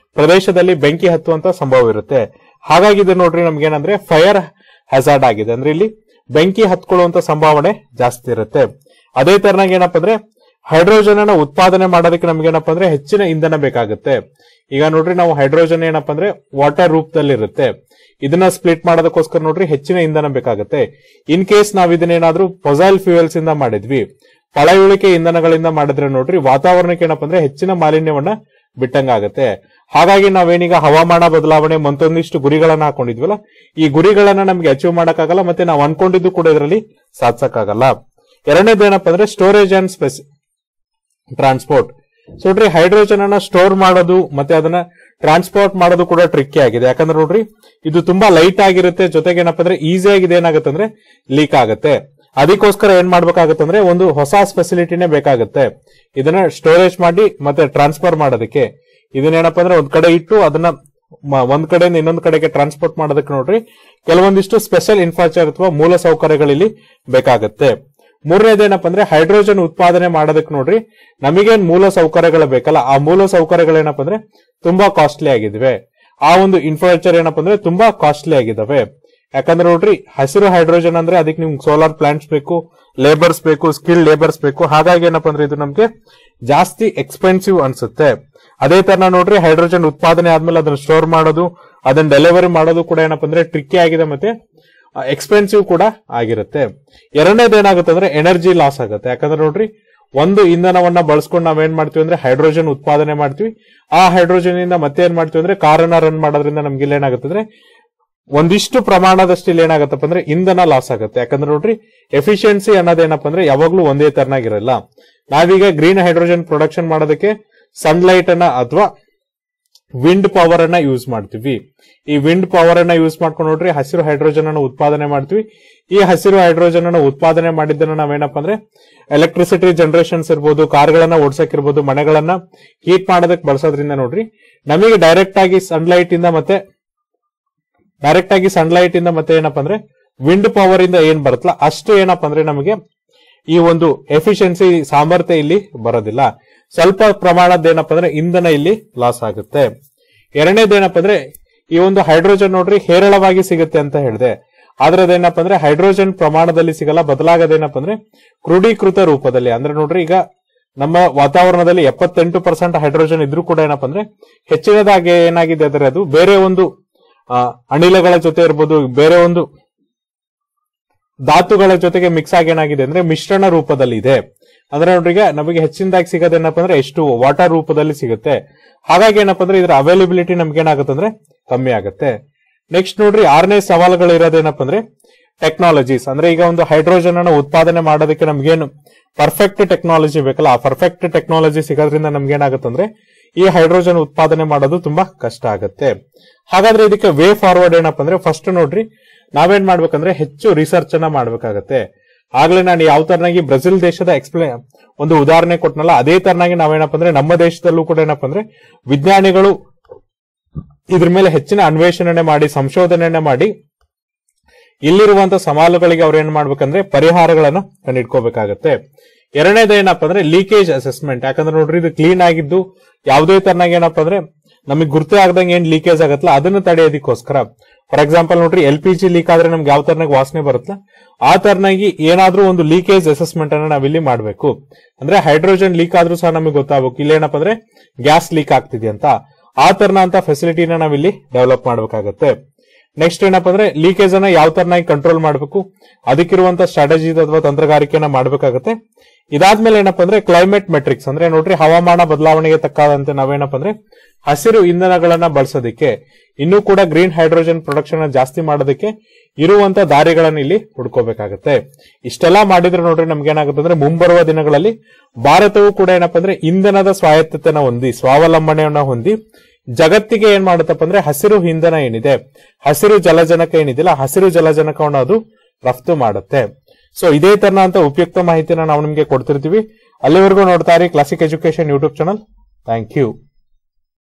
ಪ್ರದೇಶದಲ್ಲಿ ಬೆಂಕಿ ಹತ್ತುವಂತ ಸಂಭವ ಇರುತ್ತೆ ಹಾಗಾಗಿ ಇದು ನೋಡ್ರಿ ನಮ್ಗೆ ಏನಂದ್ರೆ ಫೈರ್ ಹ್ಯಾಸಾರ್ಡ್ ಆಗಿದೆ ಅಂದ್ರೆ ಇಲ್ಲಿ ಬೆಂಕಿ ಹತ್ಕೊಳ್ಳುವಂತ ಸಂಭಾವನೆ ಜಾಸ್ತಿ ಇರುತ್ತೆ ಅದೇ ತರನಾಗಿ ಏನಪ್ಪಾ ಅಂದ್ರೆ ಹೈಡ್ರೋಜನ್ ಅನ್ನ ಉತ್ಪಾದನೆ ಮಾಡೋದಕ್ಕೆ ನಮ್ಗೆ ಏನಪ್ಪಾ ಅಂದ್ರೆ ಹೆಚ್ಚಿನ ಇಂಧನ ಬೇಕಾಗುತ್ತೆ ಈಗ ನೋಡ್ರಿ ನಾವು ಹೈಡ್ರೋಜನ್ ಏನಪ್ಪಾ ಅಂದ್ರೆ ವಾಟರ್ ರೂಪದಲ್ಲಿ ಇರುತ್ತೆ ಇದನ್ನ ಸ್ಪ್ಲಿಟ್ ಮಾಡೋದಕ್ಕೋಸ್ಕರ ನೋಡ್ರಿ ಹೆಚ್ಚಿನ ಇಂಧನ ಬೇಕಾಗುತ್ತೆ ಇನ್ ಕೇಸ್ ನಾವ್ ಇದನ್ನೇನಾದ್ರೂ ಫೊಸೈಲ್ ಫ್ಯೂಯಲ್ಸ್ ಇಂದ ಮಾಡಿದ್ವಿ ಪಳೆಯುಳಿಕೆ ಇಂಧನಗಳಿಂದ ಮಾಡಿದ್ರೆ ನೋಡ್ರಿ ವಾತಾವರಣಕ್ಕೆ ಏನಪ್ಪಾ ಅಂದ್ರೆ ಹೆಚ್ಚಿನ ಮಾಲಿನ್ಯವನ್ನ ಬಿಟ್ಟಂಗಾಗತ್ತೆ ಹಾಗಾಗಿ ನಾವೇನೀಗ ಹವಾಮಾನ ಬದಲಾವಣೆ ಮತ್ತೊಂದಿಷ್ಟು ಗುರಿಗಳನ್ನ ಹಾಕೊಂಡಿದ್ವಲ್ಲ ಈ ಗುರಿಗಳನ್ನ ನಮ್ಗೆ ಅಚೀವ್ ಮಾಡಕ್ಕಾಗಲ್ಲ ಮತ್ತೆ ನಾವು ಅನ್ಕೊಂಡಿದ್ದು ಕೂಡ ಇದರಲ್ಲಿ ಸಾಧಿಸಕ್ಕಾಗಲ್ಲ ಎರಡನೇದು ಏನಪ್ಪಾ ಅಂದ್ರೆ storage and space transport so ನೋಡ್ರಿ ಹೈಡ್ರೋಜನ್ ಅನ್ನ ಸ್ಟೋರ್ ಮಾಡೋದು ಮತ್ತೆ ಅದನ್ನ ಟ್ರಾನ್ಸ್ಪೋರ್ಟ್ ಮಾಡೋದು ಕೂಡ ಟ್ರಿಕ್ಕಿ ಆಗಿದೆ ಯಾಕಂದ್ರೆ ನೋಡ್ರಿ ಇದು ತುಂಬಾ ಲೈಟ್ ಆಗಿರುತ್ತೆ ಜೊತೆಗೆ ಏನಪ್ಪಾ ಅಂದ್ರೆ ಈಸಿ ಆಗಿದೆ ಏನಾಗುತ್ತೆ ಅಂದ್ರೆ ಲೀಕ್ ಆಗುತ್ತೆ ಅದಕ್ಕೋಸ್ಕರ ಏನ್ ಮಾಡ್ಬೇಕಾಗತ್ತೆ ಅಂದ್ರೆ ಒಂದು ಹೊಸ ಫೆಸಿಲಿಟಿನೇ ಬೇಕಾಗುತ್ತೆ ಇದನ್ನ ಸ್ಟೋರೇಜ್ ಮಾಡಿ ಮತ್ತೆ ಟ್ರಾನ್ಸ್ಫರ್ ಮಾಡೋದಕ್ಕೆ ಇದನ್ನೇನಪ್ಪ ಅಂದ್ರೆ ಒಂದ್ ಕಡೆ ಇಟ್ಟು ಅದನ್ನ ಮ- ಒಂದ್ ಕಡೆಯಿಂದ ಇನ್ನೊಂದ್ ಕಡೆಗೆ ಟ್ರಾನ್ಸ್ಪೋರ್ಟ್ ಮಾಡೋದಕ್ಕೆ ನೋಡ್ರಿ ಕೆಲವೊಂದಿಷ್ಟು ಸ್ಪೆಷಲ್ ಇನ್ಫ್ರಾಸ್ಟ್ರಕ್ಚರ್ ಅಥವಾ ಮೂಲ ಸೌಕರ್ಯಗಳಲ್ಲಿ ಬೇಕಾಗುತ್ತೆ ಮೂರನೇದೇನಪ್ಪ ಅಂದ್ರೆ ಹೈಡ್ರೋಜನ್ ಉತ್ಪಾದನೆ ಮಾಡೋದಕ್ಕೆ ನೋಡ್ರಿ ನಮಗೇನ್ ಮೂಲ ಸೌಕರ್ಯಗಳು ಬೇಕಲ್ಲ ಆ ಮೂಲ ಸೌಕರ್ಯಗಳೇನಪ್ಪ ಅಂದ್ರೆ ತುಂಬಾ ಕಾಸ್ಟ್ಲಿ ಆಗಿದ್ವೆ ಆ ಒಂದು ಇನ್ಫ್ರಾಸ್ಟ್ರಕ್ಚರ್ ಏನಪ್ಪ ಅಂದ್ರೆ ತುಂಬಾ ಕಾಸ್ಟ್ಲಿ ಆಗಿದಾವೆ ಯಾಕಂದ್ರೆ ನೋಡ್ರಿ ಹಸಿರು ಹೈಡ್ರೋಜನ್ ಅಂದ್ರೆ ಅದಕ್ಕೆ ನಿಮ್ಗೆ ಸೋಲಾರ್ ಪ್ಲಾಂಟ್ಸ್ ಬೇಕು ಲೇಬರ್ಸ್ ಬೇಕು ಸ್ಕಿಲ್ ಲೇಬರ್ಸ್ ಬೇಕು ಹಾಗಾಗಿ ಏನಪ್ಪ ಅಂದ್ರೆ ಇದು ನಮ್ಗೆ ಜಾಸ್ತಿ ಎಕ್ಸ್ಪೆನ್ಸಿವ್ ಅನ್ಸುತ್ತೆ ಅದೇ ತರ ನೋಡ್ರಿ ಹೈಡ್ರೋಜನ್ ಉತ್ಪಾದನೆ ಆದ್ಮೇಲೆ ಅದನ್ನ ಸ್ಟೋರ್ ಮಾಡೋದು ಅದನ್ನ ಡೆಲಿವರಿ ಮಾಡೋದು ಕೂಡ ಏನಪ್ಪ ಅಂದ್ರೆ ಟ್ರಿಕ್ಕಿ ಆಗಿದೆ ಮತ್ತೆ ಎಕ್ಸ್ಪೆನ್ಸಿವ್ ಕೂಡ ಆಗಿರುತ್ತೆ ಎರಡನೇದು ಏನಾಗುತ್ತೆ ಅಂದ್ರೆ ಎನರ್ಜಿ ಲಾಸ್ ಆಗುತ್ತೆ ಯಾಕಂದ್ರೆ ನೋಡ್ರಿ ಒಂದು ಇಂಧನವನ್ನ ಬಳಸ್ಕೊಂಡು ನಾವೇನ್ ಮಾಡ್ತೀವಿ ಅಂದ್ರೆ ಹೈಡ್ರೋಜನ್ ಉತ್ಪಾದನೆ ಮಾಡ್ತೀವಿ ಆ ಹೈಡ್ರೋಜನ್ ಇಂದ ಮತ್ತೆ ಏನ್ ಮಾಡ್ತೀವಿ ಅಂದ್ರೆ ಕಾರನ್ನ ರನ್ ಮಾಡೋದ್ರಿಂದ ನಮ್ಗೆ ಇಲ್ಲಿ ಏನಾಗುತ್ತೆ ಅಂದ್ರೆ ಒಂದಿಷ್ಟು ಪ್ರಮಾಣದಷ್ಟು ಇಲ್ಲಿ ಏನಾಗತ್ತಪ್ಪ ಅಂದ್ರೆ ಇಂಧನ ಲಾಸ್ ಆಗುತ್ತೆ ಯಾಕಂದ್ರೆ ನೋಡ್ರಿ ಎಫಿಷಿಯನ್ಸಿ ಅನ್ನೋದೇನಪ್ಪ ಅಂದ್ರೆ ಯಾವಾಗ್ಲೂ ಒಂದೇ ತರನಾಗಿರಲ್ಲ ನಾವೀಗ ಗ್ರೀನ್ ಹೈಡ್ರೋಜನ್ ಪ್ರೊಡಕ್ಷನ್ ಮಾಡೋದಕ್ಕೆ ಸನ್ಲೈಟ್ ಅನ್ನ ಅಥವಾ ವಿಂಡ್ ಪವರ್ ಅನ್ನ ಯೂಸ್ ಮಾಡ್ತೀವಿ ಈ ವಿಂಡ್ ಪವರ್ ಅನ್ನ ಯೂಸ್ ಮಾಡ್ಕೊಂಡು ನೋಡ್ರಿ ಹಸಿರು ಹೈಡ್ರೋಜನ್ ಅನ್ನು ಉತ್ಪಾದನೆ ಮಾಡ್ತೀವಿ ಈ ಹಸಿರು ಹೈಡ್ರೋಜನ್ ಅನ್ನು ಉತ್ಪಾದನೆ ಮಾಡಿದ್ದನ್ನ ನಾವೇನಪ್ಪ ಅಂದ್ರೆ ಎಲೆಕ್ಟ್ರಿಸಿಟಿ ಜನರೇಷನ್ಸ್ ಇರ್ಬೋದು ಕಾರ್ಗಳನ್ನ ಓಡ್ಸಕ್ಕಿರ್ಬೋದು ಮನೆಗಳನ್ನ ಹೀಟ್ ಮಾಡೋದಕ್ಕೆ ಬಳಸೋದ್ರಿಂದ ನೋಡ್ರಿ ನಮಗೆ ಡೈರೆಕ್ಟ್ ಆಗಿ ಸನ್ಲೈಟ್ ಇಂದ ಮತ್ತೆ ಡೈರೆಕ್ಟ್ ಆಗಿ ಸನ್ಲೈಟ್ ಇಂದ ಮತ್ತೆ ಏನಪ್ಪಾ ಅಂದ್ರೆ ವಿಂಡ್ ಪವರ್ ಇಂದ ಏನ್ ಬರುತ್ತಲ್ಲ ಅಷ್ಟು ಏನಪ್ಪಾ ಅಂದ್ರೆ ನಮಗೆ ಈ ಒಂದು ಎಫಿಷಿಯನ್ಸಿ ಸಾಮರ್ಥ್ಯ ಇಲ್ಲಿ ಬರೋದಿಲ್ಲ ಸ್ವಲ್ಪ ಪ್ರಮಾಣದ ಏನಪ್ಪಾ ಅಂದ್ರೆ ಇಂಧನ ಇಲ್ಲಿ ಲಾಸ್ ಆಗುತ್ತೆ ಎರಡನೇದೇನಪ್ಪ ಅಂದ್ರೆ ಈ ಒಂದು ಹೈಡ್ರೋಜನ್ ನೋಡ್ರಿ ಹೇರಳವಾಗಿ ಸಿಗುತ್ತೆ ಅಂತ ಹೇಳಿದೆ ಆದ್ರೆ ಅದೇನಪ್ಪ ಅಂದ್ರೆ ಹೈಡ್ರೋಜನ್ ಪ್ರಮಾಣದಲ್ಲಿ ಸಿಗಲ್ಲ ಬದಲಾಗದೇನಪ್ಪ ಅಂದ್ರೆ ಕ್ರೋಢೀಕೃತ ರೂಪದಲ್ಲಿ ಅಂದ್ರೆ ನೋಡ್ರಿ ಈಗ ನಮ್ಮ ವಾತಾವರಣದಲ್ಲಿ ಎಪ್ಪತ್ತೆಂಟು ಪರ್ಸೆಂಟ್ ಹೈಡ್ರೋಜನ್ ಇದ್ರೂ ಕೂಡ ಏನಪ್ಪ ಅಂದ್ರೆ ಹೆಚ್ಚಿನದಾಗಿ ಏನಾಗಿದೆ ಅಂದ್ರೆ ಅದು ಬೇರೆ ಒಂದು ಆ, ಅನಿಲಗಳ ಜೊತೆ ಇರ್ಬೋದು ಬೇರೆ ಒಂದು ಧಾತುಗಳ ಜೊತೆಗೆ ಮಿಕ್ಸ್ ಆಗಿ ಏನಾಗಿದೆ ಅಂದ್ರೆ ಮಿಶ್ರಣ ರೂಪದಲ್ಲಿ ಇದೆ ಅಂದ್ರೆ ನೋಡ್ರಿ ಈಗ ನಮಗೆ ಹೆಚ್ಚಿನದಾಗಿ ಸಿಗೋದೇನಪ್ಪ ಅಂದ್ರೆ ಎಷ್ಟು ವಾಟರ್ ರೂಪದಲ್ಲಿ ಸಿಗುತ್ತೆ ಹಾಗಾಗಿ ಏನಪ್ಪ ಅಂದ್ರೆ ಇದರ ಅವೈಲಬಿಲಿಟಿ ನಮ್ಗೆ ಏನಾಗುತ್ತೆ ಅಂದ್ರೆ ಕಮ್ಮಿ ಆಗುತ್ತೆ ನೆಕ್ಸ್ಟ್ ನೋಡ್ರಿ ಆರನೇ ಸವಾಲುಗಳು ಇರೋದೇನಪ್ಪ ಅಂದ್ರೆ ಟೆಕ್ನಾಲಜೀಸ್ ಅಂದ್ರೆ ಈಗ ಒಂದು ಹೈಡ್ರೋಜನ್ ಅನ್ನು ಉತ್ಪಾದನೆ ಮಾಡೋದಕ್ಕೆ ನಮ್ಗೇನು ಪರ್ಫೆಕ್ಟ್ ಟೆಕ್ನಾಲಜಿ ಬೇಕಲ್ಲ ಆ ಪರ್ಫೆಕ್ಟ್ ಟೆಕ್ನಾಲಜಿ ಸಿಗೋದ್ರಿಂದ ನಮ್ಗೆ ಏನಾಗುತ್ತೆ ಅಂದ್ರೆ ಈ ಹೈಡ್ರೋಜನ್ ಉತ್ಪಾದನೆ ಮಾಡೋದು ತುಂಬಾ ಕಷ್ಟ ಆಗುತ್ತೆ ಹಾಗಾದ್ರೆ ಇದಕ್ಕೆ ವೇ ಫಾರ್ವರ್ಡ್ ಏನಪ್ಪ ಅಂದ್ರೆ ಫಸ್ಟ್ ನೋಡ್ರಿ ನಾವೇನ್ ಮಾಡ್ಬೇಕಂದ್ರೆ ಹೆಚ್ಚು ರಿಸರ್ಚ್ ಅನ್ನ ಮಾಡ್ಬೇಕಾಗತ್ತೆ ಆಗ್ಲೇ ನಾನು ಯಾವ ತರನಾಗಿ ಬ್ರೆಜಿಲ್ ದೇಶದ ಎಕ್ಸ್ಪ್ಲೇ ಒಂದು ಉದಾಹರಣೆ ಕೊಟ್ನಲ್ಲ ಅದೇ ತರನಾಗಿ ನಾವೇನಪ್ಪ ಅಂದ್ರೆ ನಮ್ಮ ದೇಶದಲ್ಲೂ ಕೂಡ ಏನಪ್ಪ ಅಂದ್ರೆ ವಿಜ್ಞಾನಿಗಳು ಇದ್ರ ಮೇಲೆ ಹೆಚ್ಚಿನ ಅನ್ವೇಷಣೆ ಮಾಡಿ ಸಂಶೋಧನೆ ಮಾಡಿ ಇಲ್ಲಿರುವಂತ ಸವಾಲುಗಳಿಗೆ ಅವ್ರು ಏನ್ ಮಾಡ್ಬೇಕಂದ್ರೆ ಪರಿಹಾರಗಳನ್ನು ಕಂಡಿಡ್ಕೋಬೇಕಾಗತ್ತೆ ಎರಡನೇದು ಏನಪ್ಪ ಅಂದ್ರೆ ಲೀಕೇಜ್ ಅಸೆಸ್ಮೆಂಟ್ ಯಾಕಂದ್ರೆ ನೋಡ್ರಿ ಇದು ಕ್ಲೀನ್ ಆಗಿದ್ದು ಯಾವುದೇ ತರನಾಗಿ ಏನಪ್ಪ ಅಂದ್ರೆ ನಮಗೆ ಗುರ್ತೇ ಆಗದಂಗೆ ಏನ್ ಲೀಕೇಜ್ ಆಗತ್ತಲ್ಲ ಅದನ್ನ ತಡೆಯೋದಕ್ಕೋಸ್ಕರ ಫಾರ್ ಎಕ್ಸಾಂಪಲ್ ನೋಡ್ರಿ ಎಲ್ ಪಿ ಜಿ ಲೀಕ್ ಆದ್ರೆ ನಮ್ಗೆ ಯಾವ ತರನಾಗಿ ವಾಸನೆ ಬರುತ್ತಲ್ಲ ಆ ತರನಾಗಿ ಏನಾದ್ರೂ ಒಂದು ಲೀಕೇಜ್ ಅಸೆಸ್ಮೆಂಟ್ ಅನ್ನ ನಾವಿಲ್ಲಿ ಮಾಡ್ಬೇಕು ಅಂದ್ರೆ ಹೈಡ್ರೋಜನ್ ಲೀಕ್ ಆದ್ರೂ ಸಹ ನಮಗೆ ಗೊತ್ತಾಗಬೇಕು ಇಲ್ಲಿ ಏನಪ್ಪ ಅಂದ್ರೆ ಗ್ಯಾಸ್ ಲೀಕ್ ಆಗ್ತಿದೆ ಅಂತ ಆ ತರನ ಅಂತ ಫೆಸಿಲಿಟಿನ ನಾವಿಲ್ಲಿ ಡೆವಲಪ್ ಮಾಡ್ಬೇಕಾಗತ್ತೆ ನೆಕ್ಸ್ಟ್ ಏನಪ್ಪ ಅಂದ್ರೆ ಲೀಕೇಜ್ ಅನ್ನ ಯಾವ ತರನಾಗಿ ಕಂಟ್ರೋಲ್ ಮಾಡಬೇಕು ಅದಕ್ಕಿರುವಂತ ಸ್ಟ್ರಾಟಜಿ ಅಥವಾ ತಂತ್ರಗಾರಿಕೆಯನ್ನ ಮಾಡಬೇಕಾಗತ್ತೆ ಇದಾದ್ಮೇಲೆ ಏನಪ್ಪ ಅಂದ್ರೆ ಕ್ಲೈಮೇಟ್ ಮೆಟ್ರಿಕ್ಸ್ ಅಂದ್ರೆ ನೋಡ್ರಿ ಹವಾಮಾನ ಬದಲಾವಣೆಗೆ ತಕ್ಕಾದಂತೆ ನಾವೇನಪ್ಪ ಅಂದ್ರೆ ಹಸಿರು ಇಂಧನಗಳನ್ನ ಬಳಸೋದಕ್ಕೆ ಇನ್ನೂ ಕೂಡ ಗ್ರೀನ್ ಹೈಡ್ರೋಜನ್ ಪ್ರೊಡಕ್ಷನ್ ಜಾಸ್ತಿ ಮಾಡೋದಕ್ಕೆ ಇರುವಂತ ದಾರಿಗಳನ್ನ ಇಲ್ಲಿ ಹುಡ್ಕೋಬೇಕಾಗತ್ತೆ ಇಷ್ಟೆಲ್ಲಾ ಮಾಡಿದ್ರೆ ನೋಡ್ರಿ ನಮ್ಗೆ ಏನಾಗುತ್ತೆ ಅಂದ್ರೆ ಮುಂಬರುವ ದಿನಗಳಲ್ಲಿ ಭಾರತವು ಕೂಡ ಏನಪ್ಪ ಅಂದ್ರೆ ಇಂಧನದ ಸ್ವಾಯತ್ತತೆನ ಹೊಂದಿ ಸ್ವಾವಲಂಬನೆಯನ್ನ ಹೊಂದಿ ಜಗತ್ತಿಗೆ ಏನ್ ಮಾಡುತ್ತಪ್ಪ ಅಂದ್ರೆ ಹಸಿರು ಇಂಧನ ಏನಿದೆ ಹಸಿರು ಜಲಜನಕ ಏನಿದೆಯಲ್ಲ ಹಸಿರು ಜಲಜನಕವನ್ನು ಅದು ರಫ್ತು ಮಾಡುತ್ತೆ ಸೊ ಇದೇ ತರನಂತ ಉಪಯುಕ್ತ ಮಾಹಿತಿನ ನಾವು ನಿಮ್ಗೆ ಕೊಡ್ತಿರ್ತೀವಿ ಅಲ್ಲಿವರೆಗೂ ನೋಡ್ತಾ ಇರಿ classic education YouTube channel thank you